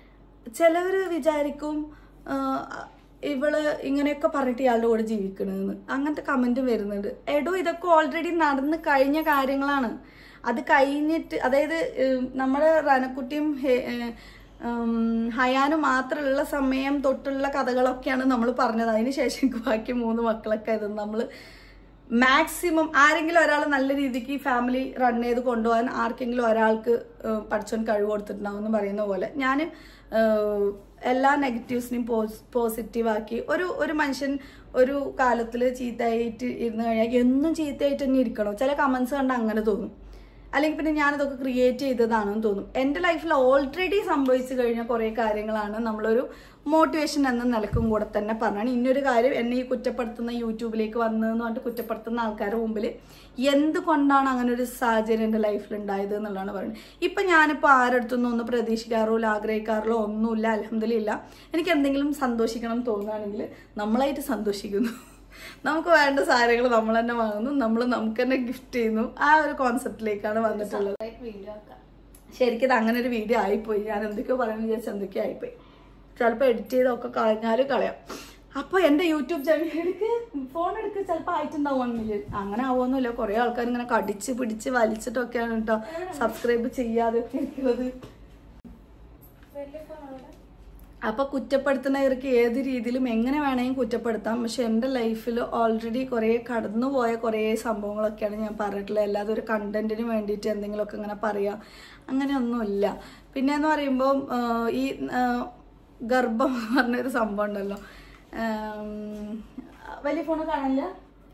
ചിലവർ വിചാരിക്കും ആ, ഇവള് ഇങ്ങനെയൊക്കെ പറഞ്ഞിട്ട് ഇയാളുടെ കൂടെ ജീവിക്കണമെന്ന് അങ്ങനത്തെ കമൻറ്റ് വരുന്നുണ്ട് എടോ ഇതൊക്കെ ഓൾറെഡി നടന്ന് കഴിഞ്ഞ കാര്യങ്ങളാണ് അത് കഴിഞ്ഞിട്ട് അതായത് ഉം, നമ്മുടെ റനക്കുട്ടിയും ഹെ- ഏ, ഉം, ഹയാനും മാത്രമുള്ള സമയം തൊട്ടുള്ള കഥകളൊക്കെയാണ് നമ്മൾ പറഞ്ഞത് അതിന് ശേഷം എനിക്ക് ബാക്കി മൂന്ന് മക്കളൊക്കെ ഇത് നമ്മൾ മാക്സിമം ആരെങ്കിലും ഒരാൾ നല്ല രീതിക്ക് ഈ ഫാമിലി റൺ ചെയ്ത് കൊണ്ടുപോകാൻ ആർക്കെങ്കിലും ഒരാൾക്ക് ഏഹ്, പഠിച്ചോൻ കഴിവ് കൊടുത്തിട്ടുണ്ടാവും എന്ന് പറയുന്ന പോലെ ഞാൻ എല്ലാ നെഗറ്റീവ്സിനെയും പോസിറ്റീവാക്കി ഒരു ഒരു മനുഷ്യൻ ഒരു കാലത്തിൽ ചീത്തയായിട്ട് ഇരുന്ന് കഴിഞ്ഞാൽ എന്നും ചീത്തയായിട്ട് തന്നെ ഇരിക്കണോ ചില കമൻസ് കണ്ട് അങ്ങനെ തോന്നും അല്ലെങ്കിൽ പിന്നെ ഞാനിതൊക്കെ ക്രിയേറ്റ് ചെയ്തതാണെന്ന് തോന്നും എൻ്റെ ലൈഫിൽ ഓൾറെഡി സംഭവിച്ചു കഴിഞ്ഞ കുറേ കാര്യങ്ങളാണ് നമ്മളൊരു മോട്ടിവേഷൻ എന്ന നിലക്കും കൂടെ തന്നെ പറഞ്ഞാണ് ഇന്നൊരു കാര്യം എന്നെ ഈ കുറ്റപ്പെടുത്തുന്ന യൂട്യൂബിലേക്ക് വന്നതെന്ന് പറഞ്ഞിട്ട് കുറ്റപ്പെടുത്തുന്ന ആൾക്കാരുടെ മുമ്പിൽ എന്തുകൊണ്ടാണ് അങ്ങനെ ഒരു സാഹചര്യം എൻ്റെ ലൈഫിൽ ഉണ്ടായത് എന്നുള്ളതാണ് പറയുന്നത് ഇപ്പം ഞാനിപ്പോൾ ആരടുത്തൊന്നും ഒന്നും പ്രതീക്ഷിക്കാറോ ഇല്ല ആഗ്രഹിക്കാറോ ഒന്നുമില്ല അലഹമില്ല എനിക്ക് എന്തെങ്കിലും സന്തോഷിക്കണം എന്ന് തോന്നുകയാണെങ്കിൽ നമ്മളായിട്ട് സന്തോഷിക്കുന്നു നമുക്ക് വേണ്ട സാധനങ്ങൾ നമ്മൾ തന്നെ വാങ്ങുന്നു നമ്മൾ നമുക്ക് തന്നെ ഗിഫ്റ്റ് ചെയ്യുന്നു ആ ഒരു കോൺസെപ്റ്റിലേക്കാണ് വന്നിട്ടുള്ളത് വീഡിയോ ആക്കാം ശരിക്കും ഇത് അങ്ങനെ ഒരു വീഡിയോ ആയിപ്പോയി ഞാൻ എന്തൊക്കെയോ പറയുന്നത് വിചാരിച്ചു എന്തൊക്കെയോ ആയിപ്പോയി ചിലപ്പോൾ എഡിറ്റ് ചെയ്തൊക്കെ കളഞ്ഞാലും കളയാം അപ്പോൾ എൻ്റെ യൂട്യൂബ് ചാനൽ എടുക്ക് ഫോൺ എടുക്ക് ചിലപ്പോൾ ആയിട്ടുണ്ടാവും വൺ മില്യൺ അങ്ങനെ ആവുമൊന്നുമില്ല കുറേ ആൾക്കാർ ഇങ്ങനെ കടിച്ച് പിടിച്ച് വലിച്ചിട്ടൊക്കെയാണ് കേട്ടോ സബ്സ്ക്രൈബ് ചെയ്യാതെ ഒക്കെ ഇരിക്കുന്നത് വലിയ ഫോൺ അവിടെ അപ്പൊ കുറ്റപ്പെടുത്തുന്നവർക്ക് ഏത് രീതിയിലും എങ്ങനെ വേണമെങ്കിലും കുറ്റപ്പെടുത്താം പക്ഷെ എൻ്റെ ലൈഫിൽ ഓൾറെഡി കുറേ കടന്നുപോയ കുറേ സംഭവങ്ങളൊക്കെയാണ് ഞാൻ പറഞ്ഞിട്ടുള്ളത് അല്ലാതെ ഒരു കണ്ടന്റിന് വേണ്ടിയിട്ട് എന്തെങ്കിലുമൊക്കെ ഇങ്ങനെ പറയാം അങ്ങനെയൊന്നുമില്ല പിന്നെ എന്ന് പറയുമ്പോൾ ഈ ആ, ഗർഭം എന്ന് പറഞ്ഞൊരു സംഭവം ഉണ്ടല്ലോ ആം, വലിയ ഫോണ് കാണില്ല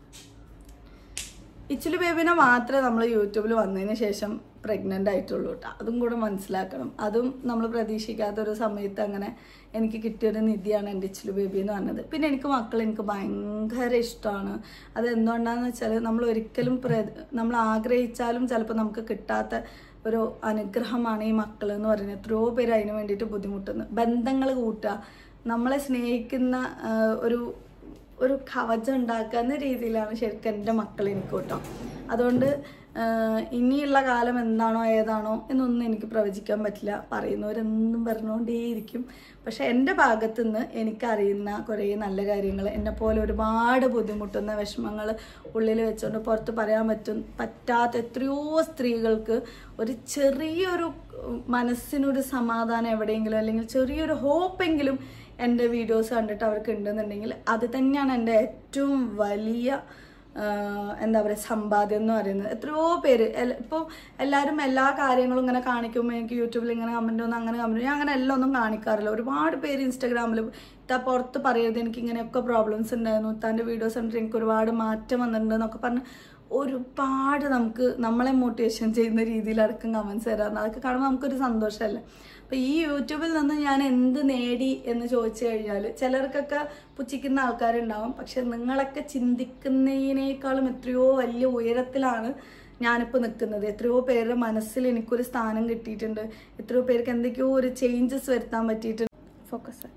ഇച്ചിലു ബേബിനെ മാത്രമേ നമ്മൾ യൂട്യൂബിൽ വന്നതിന് ശേഷം പ്രഗ്നൻ്റ് ആയിട്ടുള്ളൂ കേട്ടോ അതും കൂടെ മനസ്സിലാക്കണം അതും നമ്മൾ പ്രതീക്ഷിക്കാത്ത ഒരു സമയത്ത് അങ്ങനെ എനിക്ക് കിട്ടിയൊരു നിധിയാണ് എൻ്റെ ഇച്ചിലു ബേബി എന്ന് പറഞ്ഞത് പിന്നെ എനിക്ക് മക്കൾ എനിക്ക് ഭയങ്കര ഇഷ്ടമാണ് അത് എന്തുകൊണ്ടാന്ന് വെച്ചാൽ നമ്മൾ ഒരിക്കലും പ്ര നമ്മൾ ആഗ്രഹിച്ചാലും ചിലപ്പോൾ നമുക്ക് കിട്ടാത്ത ഒരു അനുഗ്രഹമാണ് ഈ മക്കൾ എന്ന് പറയുന്നത് എത്രയോ പേര് അതിന് വേണ്ടിയിട്ട് ബുദ്ധിമുട്ടുന്നു ബന്ധങ്ങൾ കൂട്ടുക നമ്മളെ സ്നേഹിക്കുന്ന ആ, ഒരു ഒരു കവചം ഉണ്ടാക്കുന്ന രീതിയിലാണ് ശരിക്കും എൻ്റെ മക്കൾ എനിക്ക് കേട്ടോ അതുകൊണ്ട് ആഹ്, ഇനിയുള്ള കാലം എന്താണോ ഏതാണോ എന്നൊന്നും എനിക്ക് പ്രവചിക്കാൻ പറ്റില്ല പറയുന്നവരെന്നും പറഞ്ഞുകൊണ്ടേയിരിക്കും പക്ഷെ എൻ്റെ ഭാഗത്തു നിന്ന് എനിക്കറിയുന്ന കുറേ നല്ല കാര്യങ്ങൾ എന്നെ പോലെ ഒരുപാട് ബുദ്ധിമുട്ടുന്ന വിഷമങ്ങൾ ഉള്ളിൽ വെച്ചുകൊണ്ട് പുറത്ത് പറയാൻ പറ്റും പറ്റാത്ത എത്രയോ സ്ത്രീകൾക്ക് ഒരു ചെറിയൊരു ഉം, മനസ്സിനൊരു സമാധാനം എവിടെയെങ്കിലും അല്ലെങ്കിൽ ചെറിയൊരു ഹോപ്പെങ്കിലും എൻ്റെ വീഡിയോസ് കണ്ടിട്ട് അവർക്ക് ഉണ്ടെന്നുണ്ടെങ്കിൽ അത് തന്നെയാണ് എൻ്റെ ഏറ്റവും വലിയ ആഹ് എന്താ പറയുക സമ്പാദ്യം എന്ന് പറയുന്നത് എത്രയോ പേര് എല്ല- ഇപ്പോൾ എല്ലാവരും എല്ലാ കാര്യങ്ങളും ഇങ്ങനെ കാണിക്കുമ്പോൾ എനിക്ക് യൂട്യൂബിൽ ഇങ്ങനെ കമൻറ്റ് ഒന്നും അങ്ങനെ കമൻറ്റ് ഞാൻ അങ്ങനെ എല്ലാം ഒന്നും കാണിക്കാറില്ല ഒരുപാട് പേര് ഇൻസ്റ്റാഗ്രാമിൽ ഇത്താ പുറത്ത് പറയരുത് എനിക്ക് ഇങ്ങനെയൊക്കെ പ്രോബ്ലംസ് ഉണ്ടായിരുന്നു ഇത്താൻ്റെ വീഡിയോസ് കണ്ടിട്ട് എനിക്ക് ഒരുപാട് മാറ്റം വന്നിട്ടുണ്ട് എന്നൊക്കെ പറഞ്ഞ് ഒരുപാട് നമുക്ക് നമ്മളെ മോട്ടിവേഷൻ ചെയ്യുന്ന രീതിയിലടക്കം കമൻസ് തരാറുണ്ട് അതൊക്കെ കാണുമ്പോൾ നമുക്കൊരു സന്തോഷമല്ലേ അപ്പോൾ ഈ യൂട്യൂബിൽ നിന്ന് ഞാൻ എന്ത് നേടി എന്ന് ചോദിച്ചു കഴിഞ്ഞാൽ ചിലർക്കൊക്കെ പുച്ഛിക്കുന്ന ആൾക്കാരുണ്ടാവും പക്ഷെ നിങ്ങളൊക്കെ ചിന്തിക്കുന്നതിനേക്കാളും എത്രയോ വലിയ ഉയരത്തിലാണ് ഞാനിപ്പോൾ നിൽക്കുന്നത് എത്രയോ പേരുടെ മനസ്സിൽ എനിക്കൊരു സ്ഥാനം കിട്ടിയിട്ടുണ്ട് എത്രയോ പേർക്ക് എന്തൊക്കെയോ ഒരു ചേഞ്ചസ് വരുത്താൻ പറ്റിയിട്ടുണ്ട് ഫോക്കസ്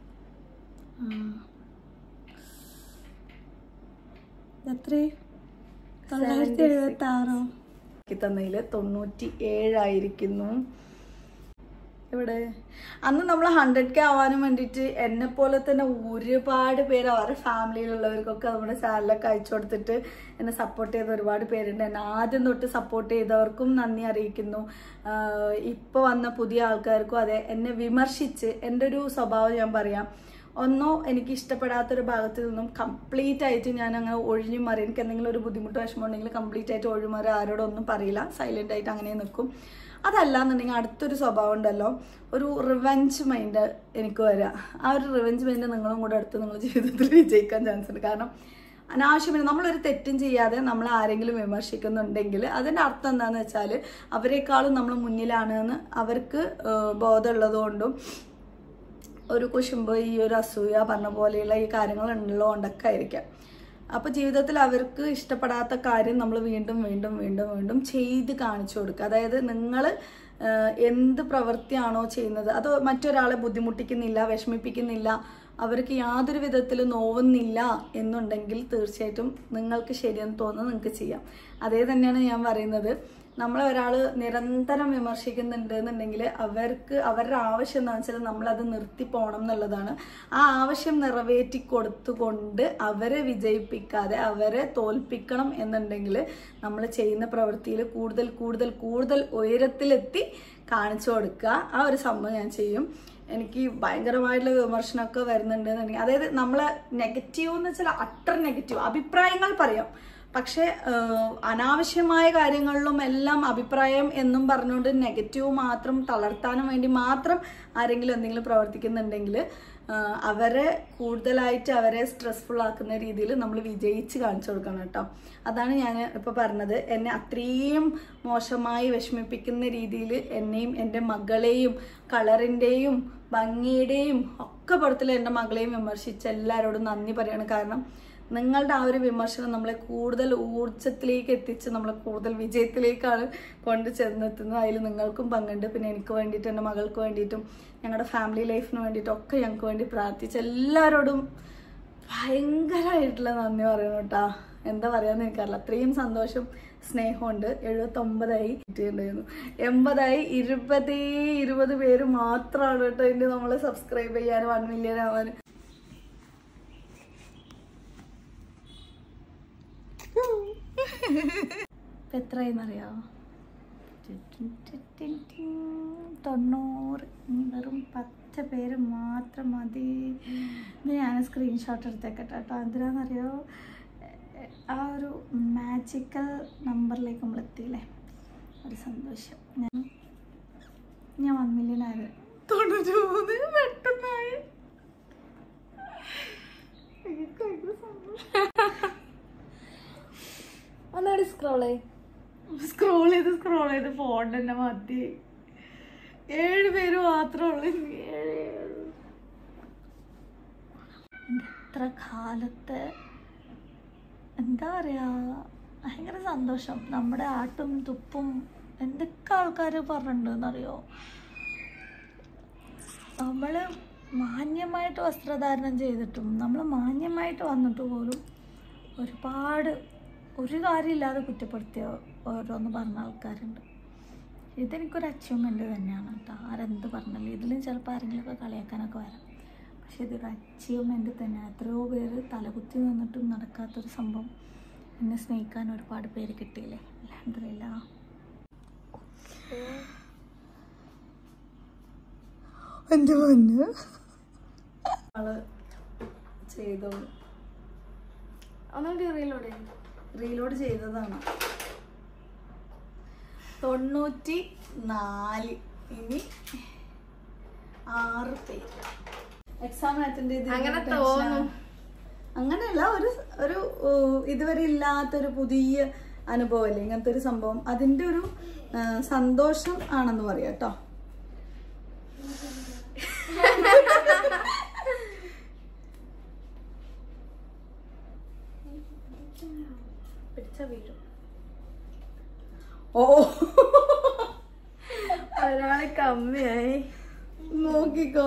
എത്രേ തൊള്ളായിരത്തി എഴുപത്തി ആറോ തന്നതിൽ തൊണ്ണൂറ്റി ഏഴായിരിക്കുന്നു ഇവിടെ അന്ന് നമ്മൾ ഹൺഡ്രഡ് കെ ആവാനും വേണ്ടിയിട്ട് എന്നെ പോലെ തന്നെ ഒരുപാട് പേര് അവരുടെ ഫാമിലിയിലുള്ളവർക്കൊക്കെ നമ്മുടെ ചാനലൊക്കെ അയച്ചു കൊടുത്തിട്ട് എന്നെ സപ്പോർട്ട് ചെയ്ത ഒരുപാട് പേരുണ്ട് എന്നെ ആദ്യം തൊട്ട് സപ്പോർട്ട് ചെയ്തവർക്കും നന്ദി അറിയിക്കുന്നു ആഹ് ഇപ്പൊ വന്ന പുതിയ ആൾക്കാർക്കും അതെ എന്നെ വിമർശിച്ച് എൻ്റെ ഒരു സ്വഭാവം ഞാൻ പറയാം ഒന്നോ എനിക്ക് ഇഷ്ടപ്പെടാത്തൊരു ഭാഗത്ത് നിന്നും കംപ്ലീറ്റ് ആയിട്ട് ഞാൻ അങ്ങനെ ഒഴിഞ്ഞു മാറി എനിക്ക് എന്തെങ്കിലും ഒരു ബുദ്ധിമുട്ടോ വിഷമം ഉണ്ടെങ്കിൽ കംപ്ലീറ്റ് ആയിട്ട് ഒഴിമാറി ആരോടൊന്നും പറയില്ല സൈലന്റ് ആയിട്ട് അങ്ങനെ നിൽക്കും അതല്ല എന്നുണ്ടെങ്കിൽ അടുത്തൊരു സ്വഭാവം ഉണ്ടല്ലോ ഒരു റിവെഞ്ച് മൈൻഡ് എനിക്ക് വരാം ആ ഒരു റിവെഞ്ച് മൈൻഡ് നിങ്ങളും കൂടെ അടുത്ത് നിങ്ങൾ ജീവിതത്തിൽ വിജയിക്കാൻ ചാൻസ് ഉണ്ട് കാരണം അനാവശ്യമില്ല നമ്മളൊരു തെറ്റും ചെയ്യാതെ നമ്മൾ ആരെങ്കിലും വിമർശിക്കുന്നുണ്ടെങ്കിൽ അതിൻ്റെ അർത്ഥം എന്താണെന്ന് വെച്ചാൽ അവരെക്കാളും നമ്മൾ മുന്നിലാണ് എന്ന് അവർക്ക് ഏഹ്, ബോധമുള്ളത് കൊണ്ടും ഒരു കുശുമ്പ് ഈ ഒരു അസൂയ പറഞ്ഞ പോലെയുള്ള ഈ കാര്യങ്ങൾ ഉള്ളതുകൊണ്ടൊക്കെ ആയിരിക്കാം അപ്പൊ ജീവിതത്തിൽ അവർക്ക് ഇഷ്ടപ്പെടാത്ത കാര്യം നമ്മൾ വീണ്ടും വീണ്ടും വീണ്ടും വീണ്ടും ചെയ്ത് കാണിച്ചു കൊടുക്കുക അതായത് നിങ്ങൾ എന്ത് പ്രവൃത്തിയാണോ ചെയ്യുന്നത് അത് മറ്റൊരാളെ ബുദ്ധിമുട്ടിക്കുന്നില്ല വിഷമിപ്പിക്കുന്നില്ല അവർക്ക് യാതൊരു വിധത്തിൽ നോവുന്നില്ല എന്നുണ്ടെങ്കിൽ തീർച്ചയായിട്ടും നിങ്ങൾക്ക് ശരിയെന്ന് തോന്നുന്നത് നിങ്ങൾക്ക് ചെയ്യാം അതേ തന്നെയാണ് ഞാൻ പറയുന്നത് നമ്മളെ ഒരാൾ നിരന്തരം വിമർശിക്കുന്നുണ്ട് എന്നുണ്ടെങ്കിൽ അവർക്ക് അവരുടെ ആവശ്യം എന്താണെന്ന് വെച്ചാൽ നമ്മളത് നിർത്തി പോകണം എന്നുള്ളതാണ് ആ ആവശ്യം നിറവേറ്റി കൊടുത്തുകൊണ്ട് അവരെ വിജയിപ്പിക്കാതെ അവരെ തോൽപ്പിക്കണം എന്നുണ്ടെങ്കിൽ നമ്മൾ ചെയ്യുന്ന പ്രവൃത്തിയിൽ കൂടുതൽ കൂടുതൽ കൂടുതൽ ഉയരത്തിലെത്തി കാണിച്ചു കൊടുക്കുക ആ ഒരു സംഭവം ഞാൻ ചെയ്യും എനിക്ക് ഭയങ്കരമായിട്ടുള്ള വിമർശനമൊക്കെ വരുന്നുണ്ട് എന്നുണ്ടെങ്കിൽ അതായത് നമ്മളെ നെഗറ്റീവ് എന്ന് വെച്ചാൽ അട്ടർ നെഗറ്റീവ് അഭിപ്രായങ്ങൾ പറയാം പക്ഷെ ആഹ്, അനാവശ്യമായ കാര്യങ്ങളിലും എല്ലാം അഭിപ്രായം എന്നും പറഞ്ഞുകൊണ്ട് നെഗറ്റീവ് മാത്രം തളർത്താനും വേണ്ടി മാത്രം ആരെങ്കിലും എന്തെങ്കിലും പ്രവർത്തിക്കുന്നുണ്ടെങ്കിൽ ആഹ്, അവരെ കൂടുതലായിട്ട് അവരെ സ്ട്രെസ്ഫുൾ ആക്കുന്ന രീതിയിൽ നമ്മൾ വിജയിച്ച് കാണിച്ചു കൊടുക്കണം കേട്ടോ അതാണ് ഞാൻ ഇപ്പോൾ പറഞ്ഞത് എന്നെ അത്രയും മോശമായി വിഷമിപ്പിക്കുന്ന രീതിയിൽ എന്നെയും എൻ്റെ മകളെയും കളറിൻ്റെയും ഭംഗിയുടെയും ഒക്കെ പുറത്തിൽ എൻ്റെ മകളെയും വിമർശിച്ച് എല്ലാവരോടും നന്ദി പറയാണ് കാരണം നിങ്ങളുടെ ആ ഒരു വിമർശനം നമ്മളെ കൂടുതൽ ഊർജത്തിലേക്ക് എത്തിച്ച് നമ്മളെ കൂടുതൽ വിജയത്തിലേക്കാണ് കൊണ്ട് ചെന്നെത്തുന്നത് അതിൽ നിങ്ങൾക്കും പങ്കുണ്ട് പിന്നെ എനിക്ക് വേണ്ടിയിട്ട് എൻ്റെ മകൾക്ക് വേണ്ടിയിട്ടും ഞങ്ങളുടെ ഫാമിലി ലൈഫിന് വേണ്ടിയിട്ടും ഒക്കെ ഞങ്ങൾക്ക് വേണ്ടി പ്രാർത്ഥിച്ച് എല്ലാവരോടും ഭയങ്കരമായിട്ടുള്ള നന്ദി പറയണം കേട്ടാ എന്താ പറയാന്ന് എനിക്കറിയില്ല അത്രയും സന്തോഷം സ്നേഹമുണ്ട് എഴുപത്തൊമ്പതായി കിട്ടിയിട്ടുണ്ടായിരുന്നു എൺപതായി ഇരുപതേ ഇരുപത് പേര് മാത്രമാണ് കേട്ടോ ഇതിൻ്റെ നമ്മളെ സബ്സ്ക്രൈബ് ചെയ്യാൻ വൺ മില്യൺ ആവാൻ ഇപ്പൊ എത്രയെന്നറിയാമോ തൊണ്ണൂറ് ഇനി വെറും പത്ത് പേര് മാത്രം മതി ഇത് ഞാൻ സ്ക്രീൻഷോട്ട് എടുത്തേക്കട്ടെ കേട്ടോ എന്തിനാണെന്നറിയോ ആ ഒരു മാജിക്കൽ നമ്പറിലേക്ക് നമ്മൾ എത്തിയില്ലേ ഒരു സന്തോഷം ഞാൻ ഞാൻ വൺ മില്യൺ ആയത് തൊണ്ണൂറ്റി മൂന്ന് പെട്ടെന്നായി എനിക്ക് ഭയങ്കര സന്തോഷം ഒന്നുകൂടി സ്ക്രോളേ സ്ക്രോൾ ചെയ്ത് സ്ക്രോൾ ചെയ്ത് ഫോൺ തന്നെ മതി ഏഴ് പേര് മാത്രമേ ഉള്ളൂ ഇനി ഏഴ് ഏഴ്. എൻ്റെ എത്ര കാലത്തെ എന്താ പറയാ ഭയങ്കര സന്തോഷം നമ്മുടെ ആട്ടും തുപ്പും എന്തൊക്കെ ആൾക്കാർ പറഞ്ഞിട്ടുണ്ടെന്നറിയോ നമ്മൾ മാന്യമായിട്ട് വസ്ത്രധാരണം ചെയ്തിട്ടും നമ്മൾ മാന്യമായിട്ട് വന്നിട്ട് പോലും ഒരുപാട് ഒരു കാര്യമില്ലാതെ കുറ്റപ്പെടുത്തിയ ഓരോന്ന് പറഞ്ഞ ആൾക്കാരുണ്ട് ഇതെനിക്കൊരു അച്ചീവ്മെൻ്റ് തന്നെയാണ് കേട്ടോ ആരെന്ത് പറഞ്ഞാലും ഇതിലും ചിലപ്പോൾ ആരെങ്കിലുമൊക്കെ കളിയാക്കാനൊക്കെ വരാം പക്ഷെ ഇതൊരു അച്ചീവ്മെൻ്റ് തന്നെ എത്രയോ പേര് തലകുത്തി നിന്നിട്ടും നടക്കാത്തൊരു സംഭവം എന്നെ സ്നേഹിക്കാൻ ഒരുപാട് പേര് കിട്ടിയില്ലേ അലഹമില്ല എൻ്റെ പൊന്ന് ആള് ചെയ്തോളൂ ഒന്നുകൂടി റീലോടെ റീലോഡ് ചെയ്തതാണ് തൊണ്ണൂറ്റി നാല് ഇനി ആറ് പേര് എക്സാം അറ്റൻഡ് ചെയ്ത് അങ്ങനെ tension ആണ്. തോന്നും. അങ്ങനെയല്ല ഒരു ഒരു ഏഹ്, ഇതുവരെ ഇല്ലാത്തൊരു പുതിയ അനുഭവമല്ലേ ഇങ്ങനത്തെ ഒരു സംഭവം അതിന്റെ ഒരു ഏഹ്, സന്തോഷം ആണെന്ന് പറയാം കേട്ടോ പിടിച്ച വീഴും ഓ ഒരാള് കമ്മിയായി നോക്കിക്കോ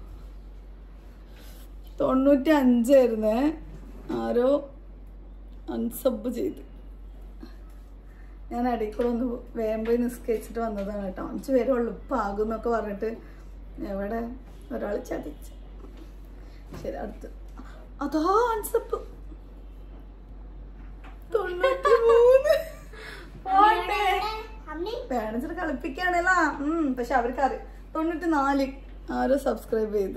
തൊണ്ണൂറ്റി അഞ്ചായിരുന്നേ ആരോ അൺസബ് ചെയ്ത് ഞാൻ അടിക്കൂടെ ഒന്ന് വേഗം പോയി നിസ്കരിച്ചിട്ട് വന്നതാണ് കേട്ടോ അഞ്ച് പേരെ ഉള്ളു ഇപ്പം ആകും എന്നൊക്കെ പറഞ്ഞിട്ട് എവിടെ ഒരാൾ ചതിച്ച് ശരി അടുത്ത് അതാ അൺസബ് തൊണ്ണൂറ്റി മൂന്ന് പോട്ടെ പേരൻസിനെ കളിപ്പിക്കുകയാണല്ലോ ഉം പക്ഷെ അവർക്ക് അറിയാം തൊണ്ണൂറ്റി നാല് ആരോ സബ്സ്ക്രൈബ് ചെയ്ത്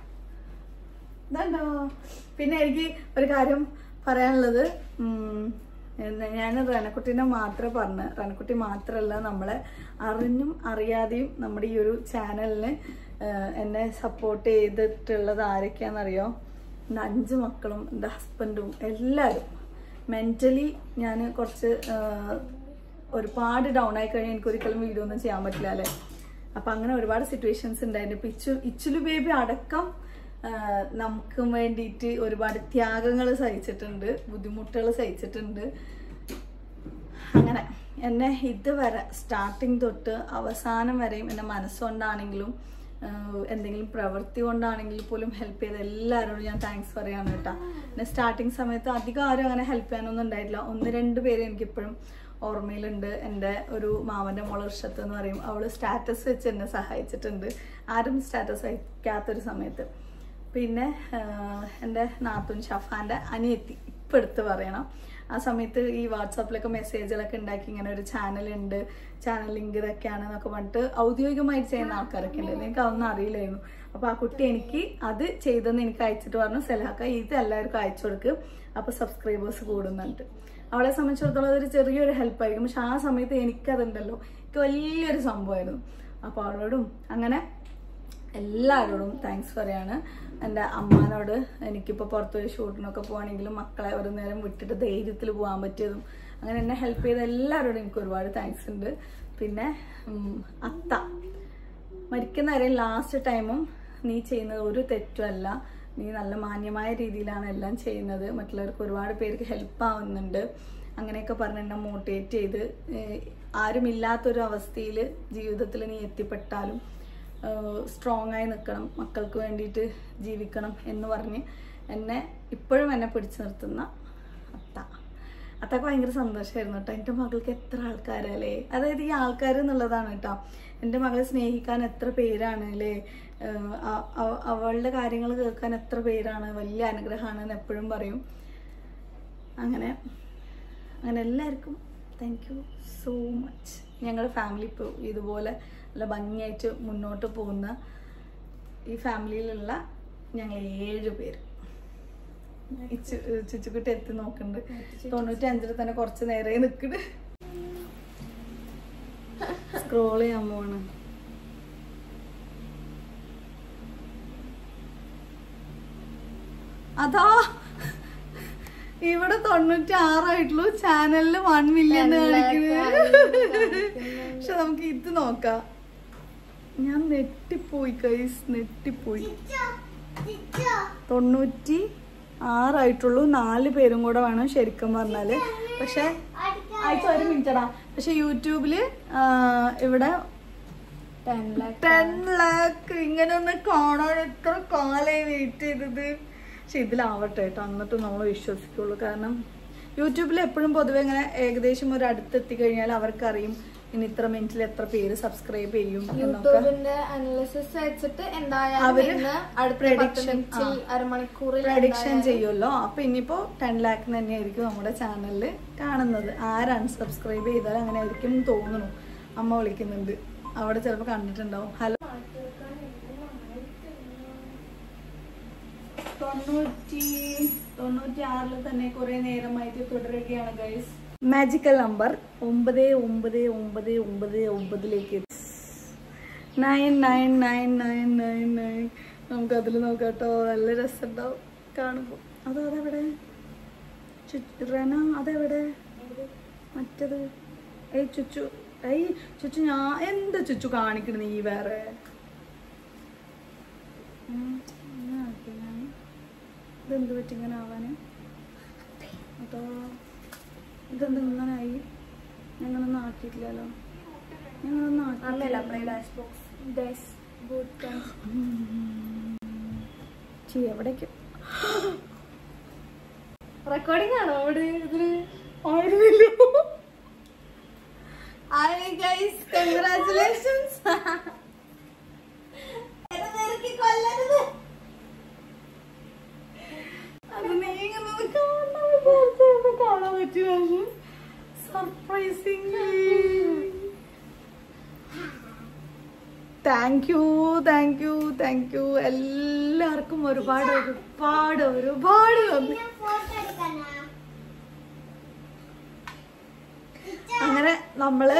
ഇതുണ്ടോ പിന്നെ എനിക്ക് ഒരു കാര്യം പറയാനുള്ളത് ഉം, എന്താ, ഞാൻ റനക്കുട്ടീനെ മാത്രമേ പറഞ്ഞ റനക്കുട്ടി മാത്രമല്ല നമ്മളെ അറിഞ്ഞും അറിയാതെയും നമ്മുടെ ഈ ഒരു ചാനലിന് എന്നെ സപ്പോർട്ട് ചെയ്തിട്ടുള്ളത് ആരൊക്കെയാണെന്നറിയോ എൻ്റെ അഞ്ച് മക്കളും എൻ്റെ ഹസ്ബൻഡും എല്ലാവരും മെൻ്റലി ഞാൻ കുറച്ച് ആ, ഒരുപാട് ഡൗൺ ആയി കഴിഞ്ഞാൽ എനിക്ക് ഒരിക്കലും വീഡിയോ ഒന്നും ചെയ്യാൻ പറ്റില്ല അല്ലേ അപ്പൊ അങ്ങനെ ഒരുപാട് സിറ്റുവേഷൻസ് ഉണ്ടായിരുന്നു ഇപ്പൊ ഇച്ചു ഇച്ചുലു ബേബി അടക്കം ആ, നമുക്കും വേണ്ടിയിട്ട് ഒരുപാട് ത്യാഗങ്ങൾ സഹിച്ചിട്ടുണ്ട് ബുദ്ധിമുട്ടുകൾ സഹിച്ചിട്ടുണ്ട് അങ്ങനെ എന്നെ ഇതുവരെ സ്റ്റാർട്ടിങ് തൊട്ട് അവസാനം വരെയും എൻ്റെ മനസ്സുകൊണ്ടാണെങ്കിലും ആഹ് എന്തെങ്കിലും പ്രവൃത്തി കൊണ്ടാണെങ്കിൽ പോലും ഹെൽപ്പ് ചെയ്ത എല്ലാവരോടും ഞാൻ താങ്ക്സ് പറയാണ് കേട്ടോ പിന്നെ സ്റ്റാർട്ടിങ് സമയത്ത് അധികം ആരും അങ്ങനെ ഹെൽപ്പ് ചെയ്യാനൊന്നും ഉണ്ടായിട്ടില്ല ഒന്ന് രണ്ട് പേര് എനിക്കിപ്പോഴും ഓർമ്മയിലുണ്ട് എൻ്റെ ഒരു മാമൻ്റെ മോള് ഇർഷത്ത് എന്ന് പറയും അവൾ സ്റ്റാറ്റസ് വെച്ച് എന്നെ സഹായിച്ചിട്ടുണ്ട് ആരും സ്റ്റാറ്റസ് വയ്ക്കാത്തൊരു സമയത്ത് പിന്നെ ആഹ് എൻ്റെ നാത്തൂൻ ഷഫാൻ്റെ അനിയത്തി ഇപ്പം എടുത്ത് പറയണം ആ സമയത്ത് ഈ വാട്സാപ്പിലൊക്കെ മെസ്സേജുകളൊക്കെ ഉണ്ടാക്കി ഇങ്ങനെ ഒരു ചാനൽ ഉണ്ട് ചാനൽ ലിങ്ക് ഇതൊക്കെയാണ് എന്നൊക്കെ പറഞ്ഞിട്ട് ഔദ്യോഗികമായിട്ട് ചെയ്യുന്ന ആൾക്കാരൊക്കെ ഉണ്ട് എനിക്ക് അതൊന്നും അറിയില്ലായിരുന്നു അപ്പോൾ ആ കുട്ടി എനിക്ക് അത് ചെയ്തെന്ന് എനിക്ക് അയച്ചിട്ട് പറഞ്ഞു സെലാക്ക ഇത് എല്ലാവർക്കും അയച്ചു കൊടുക്ക് അപ്പോൾ സബ്സ്ക്രൈബേഴ്സ് കൂടുന്നുണ്ട് അവളെ സംബന്ധിച്ചിടത്തോളം അതൊരു ചെറിയൊരു ഹെൽപ്പായിരിക്കും പക്ഷെ ആ സമയത്ത് എനിക്കതുണ്ടല്ലോ എനിക്ക് വലിയൊരു സംഭവമായിരുന്നു അപ്പോൾ അവളോടും അങ്ങനെ എല്ലാവരോടും താങ്ക്സ് പറയാണ് എൻ്റെ അമ്മാനോട് എനിക്കിപ്പോൾ പുറത്ത് പോയി ഷൂട്ടിനൊക്കെ പോവാണെങ്കിലും മക്കളെ ഒരു നേരം വിട്ടിട്ട് ധൈര്യത്തിൽ പോകാൻ പറ്റിയതും അങ്ങനെ എന്നെ ഹെൽപ്പ് ചെയ്ത എല്ലാവരോടും എനിക്ക് ഒരുപാട് താങ്ക്സ് ഉണ്ട് പിന്നെ ഉം, അത്ത മരിക്കുന്നവരെ ലാസ്റ്റ് ടൈമും നീ ചെയ്യുന്നത് ഒരു തെറ്റുമല്ല നീ നല്ല മാന്യമായ രീതിയിലാണ് എല്ലാം ചെയ്യുന്നത് മറ്റുള്ളവർക്ക് ഒരുപാട് പേർക്ക് ഹെൽപ്പ് ആവുന്നുണ്ട് അങ്ങനെയൊക്കെ പറഞ്ഞ് എന്നെ മോട്ടിവേറ്റ് ചെയ്ത് ഏഹ്, ആരുമില്ലാത്തൊരു അവസ്ഥയിൽ ജീവിതത്തിൽ നീ എത്തിപ്പെട്ടാലും സ്ട്രോങ് ആയി നിൽക്കണം മക്കൾക്ക് വേണ്ടിയിട്ട് ജീവിക്കണം എന്ന് പറഞ്ഞ് എന്നെ ഇപ്പോഴും എന്നെ പിടിച്ചു നിർത്തുന്ന അത്ത അത്തൊക്കെ ഭയങ്കര സന്തോഷമായിരുന്നു കേട്ടോ എൻ്റെ മകൾക്ക് എത്ര ആൾക്കാരല്ലേ അതായത് ഈ ആൾക്കാർ എന്നുള്ളതാണ് കേട്ടോ എൻ്റെ മകളെ സ്നേഹിക്കാൻ എത്ര പേരാണ് അല്ലേ ഏഹ് അ- അവ- അവളുടെ കാര്യങ്ങൾ കേൾക്കാൻ എത്ര പേരാണ് വലിയ അനുഗ്രഹമാണ് എന്ന് എപ്പോഴും പറയും അങ്ങനെ അങ്ങനെ എല്ലാവർക്കും താങ്ക് യു സോ മച്ച് ഞങ്ങളുടെ ഫാമിലി ഇപ്പോൾ ഇതുപോലെ നല്ല ഭംഗിയായിട്ട് മുന്നോട്ട് പോകുന്ന ഈ ഫാമിലിയിലുള്ള ഞങ്ങൾ ഏഴ് പേര് ഈ ചു- ചുച്ചുക്കുട്ടി എത്തി നോക്കുന്നുണ്ട് തൊണ്ണൂറ്റി അഞ്ചിൽ തന്നെ കുറച്ച് നേരെ നിൽക്കണ് സ്ക്രോൾ ചെയ്യാൻ പോവാണ് അതാ ഇവിടെ തൊണ്ണൂറ്റി ആറായിട്ടുള്ളൂ ചാനലില് വൺ മില്യൺ കാണിക്കുന്നത് പക്ഷെ നമുക്ക് ഇത് നോക്കാം ഞാൻ നെട്ടിപ്പോയി കൈസ് നെട്ടിപ്പോയി തൊണ്ണൂറ്റി ആറായിട്ടുള്ളൂ നാല് പേരും കൂടെ വേണം ശരിക്കും പറഞ്ഞാല് പക്ഷെ ആഴ്ച ഒരു മിനിറ്റടാ പക്ഷെ യൂട്യൂബില് ആ, ഇവിടെ ടെൻ ലാക്ക് ടെൻ ലാക്ക് ഇങ്ങനെ ഒന്ന് കാണാൻ എത്ര കാലായി വെയിറ്റ് ചെയ്തത് പക്ഷെ ഇതിലാവട്ടെ കേട്ടോ എന്നിട്ട് നമ്മൾ വിശ്വസിക്കുള്ളൂ കാരണം യൂട്യൂബിൽ എപ്പോഴും പൊതുവെ ഇങ്ങനെ ഏകദേശം ഒരു അടുത്തെത്തി കഴിഞ്ഞാൽ അവർക്കറിയും ഇനി ഇത്ര മിനിറ്റിൽ എത്ര പേര് സബ്സ്ക്രൈബ് ചെയ്യും എന്നൊക്കെ യൂട്യൂബിന്റെ അനാലിസിസ് വെച്ചിട്ട് എന്തായാലും അവര് ഇന്ന് അടുത്ത പത്ത് prediction, മിനിറ്റിൽ ആ. അരമണിക്കൂറിൽ പ്രഡിക്ഷൻ എന്തായാലും ചെയ്യുമല്ലോ അപ്പൊ ഇനിയിപ്പോ ടെൻ ലാക്ക് തന്നെയായിരിക്കും നമ്മുടെ ചാനലിൽ കാണുന്നത് ആരാണ് സബ്സ്ക്രൈബ് ചെയ്താൽ അങ്ങനെ ആയിരിക്കും എന്ന് തോന്നുന്നു അമ്മ വിളിക്കുന്നുണ്ട് അവിടെ ചിലപ്പോൾ കണ്ടിട്ടുണ്ടാവും ഹലോ തൊണ്ണൂറ്റി തൊണ്ണൂറ്റി ആറിൽ തന്നെ കുറെ നേരമായിട്ട് തുടരുകയാണ് ഗൈസ് മാജിക്കൽ നമ്പർ ഒമ്പത് ഒമ്പത് ഒമ്പത് ഒമ്പത് ഒമ്പതിലേക്ക് nine nine nine nine nine nine നമുക്ക് അതിൽ നോക്കാട്ടോ നല്ല രസമുണ്ടാവും കാണുമ്പോൾ അതോ അതെവിടെ ചു- റന അതെവിടെ മറ്റത് ഏയ് ചുച്ചു ഏയ് ചുച്ചു ഞാൻ എന്താ ചുച്ചു കാണിക്കണ നീ വേറെ ഉം, ഇങ്ങനെ ആക്കി ഞാൻ. ഇതെന്ത് പറ്റി ഇങ്ങനെ ആവാന് അതോ ഇതെന്ത് ഇങ്ങനെ ആയി ഞങ്ങളൊന്നും ആക്കിയിട്ടില്ലല്ലോ ഞങ്ങളൊന്നും അമ്മയല്ല ആക്കിയിട്ടില്ല അമ്മ ഡാഷ് ബോക്സ് ഡാഷ് ബോട്ട് ചീ എവിടേക്ക് റെക്കോർഡിംഗ് ആണോ ഇവിടെ ഇതില് ആയിരുന്നില്ലോ ഹായ് ഗൈസ് കൺഗ്രാറ്റുലേഷൻസ് അത് നീങ്ങുന്നത് കാണാൻ വിചാരിച്ചത് കാണാൻ പറ്റിയ പക്ഷെ surprising thank you thank you thank you എല്ലാവർക്കും ഒരുപാട് ഒരുപാട് ഒരുപാട് നന്ദി അങ്ങനെ നമ്മള്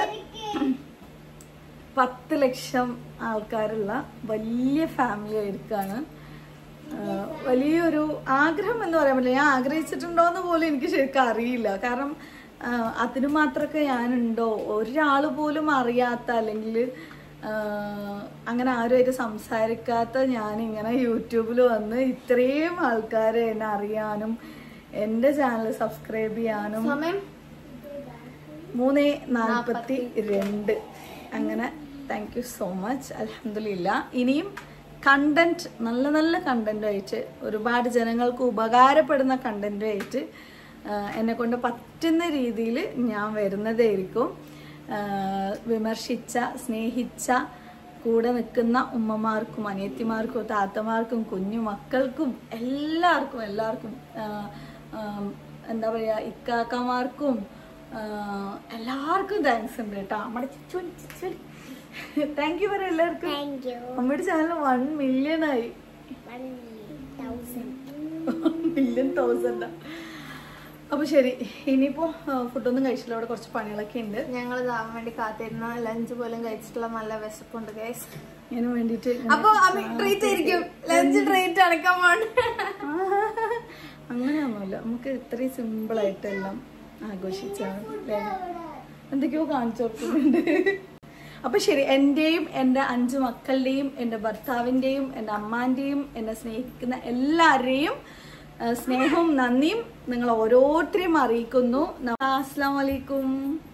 പത്ത് ലക്ഷം ആൾക്കാരുള്ള വലിയ ഫാമിലി ആയിരിക്കാണ് ആഹ് വലിയൊരു ആഗ്രഹം എന്ന് പറയാൻ പറ്റില്ല ഞാൻ ആഗ്രഹിച്ചിട്ടുണ്ടോന്ന് പോലും എനിക്ക് ശരിക്കും അറിയില്ല കാരണം ആഹ് അതിന് മാത്രമൊക്കെ ഞാനുണ്ടോ ഒരാൾ പോലും അറിയാത്ത അല്ലെങ്കിൽ അങ്ങനെ ആരുമായിട്ട് സംസാരിക്കാത്ത ഞാനിങ്ങനെ യൂട്യൂബിൽ വന്ന് ഇത്രയും ആൾക്കാരെ എന്നെ അറിയാനും എൻ്റെ ചാനൽ സബ്സ്ക്രൈബ് ചെയ്യാനും സമയം മൂന്ന് നാൽപ്പത്തി രണ്ട് അങ്ങനെ താങ്ക് യു സോ മച്ച് അലഹമില്ല ഇനിയും കണ്ടന്റ് നല്ല നല്ല കണ്ടന്റുമായിട്ട് ഒരുപാട് ജനങ്ങൾക്ക് ഉപകാരപ്പെടുന്ന കണ്ടന്റുമായിട്ട് എന്നെ കൊണ്ട് പറ്റുന്ന രീതിയിൽ ഞാൻ വരുന്നതായിരിക്കും ആ, വിമർശിച്ച സ്നേഹിച്ച കൂടെ നിൽക്കുന്ന ഉമ്മമാർക്കും അനിയത്തിമാർക്കും താത്തമാർക്കും കുഞ്ഞു മക്കൾക്കും എല്ലാവർക്കും എല്ലാവർക്കും ആ, ആ, എന്താ പറയുക ഇക്കാക്കമാർക്കും ആ, എല്ലാവർക്കും താങ്ക്സ് ഉണ്ട് കേട്ടോ നമ്മുടെ ചിച്ചുവൻ ചിച്ചുവൻ താങ്ക് യു പറ എല്ലാവർക്കും Thank you. അമ്മയുടെ ചാനൽ വൺ മില്യൺ ആയി One thousand. മില്യൺ തൗസൻഡ് അപ്പൊ ശരി ഇനിയിപ്പോ ഫുഡൊന്നും കഴിച്ചില്ല അവിടെ കുറച്ച് പണികളൊക്കെ ഉണ്ട് ഞങ്ങൾ ഇതാവാൻ വേണ്ടി കാത്തിരുന്ന ലഞ്ച് പോലും കഴിച്ചിട്ടുള്ള നല്ല വിശപ്പുണ്ട് ഗൈസ് അതിന് വേണ്ടിട്ട് ഇങ്ങനെ അപ്പൊ ട്രീറ്റ് ആയിരിക്കും ലഞ്ച് ട്രീറ്റ് അടക്കാൻ പോണ്ട് അങ്ങനെയൊന്നുമില്ല നമുക്ക് ഇത്രയും സിമ്പിൾ ആയിട്ടെല്ലാം ആഘോഷിച്ചാണ് അല്ലേ എന്തൊക്കെയോ കാണിച്ചു കൊടുക്കുന്നുണ്ട് അപ്പൊ ശരി എന്റെയും എൻ്റെ അഞ്ചു മക്കളുടെയും എൻ്റെ ഭർത്താവിൻ്റെയും എൻ്റെ അമ്മാന്റെയും എന്നെ സ്നേഹിക്കുന്ന എല്ലാവരെയും ആ, സ്നേഹവും നന്ദിയും നിങ്ങൾ ഓരോരുത്തരെയും അറിയിക്കുന്നു അസ്സാം വലൈക്കും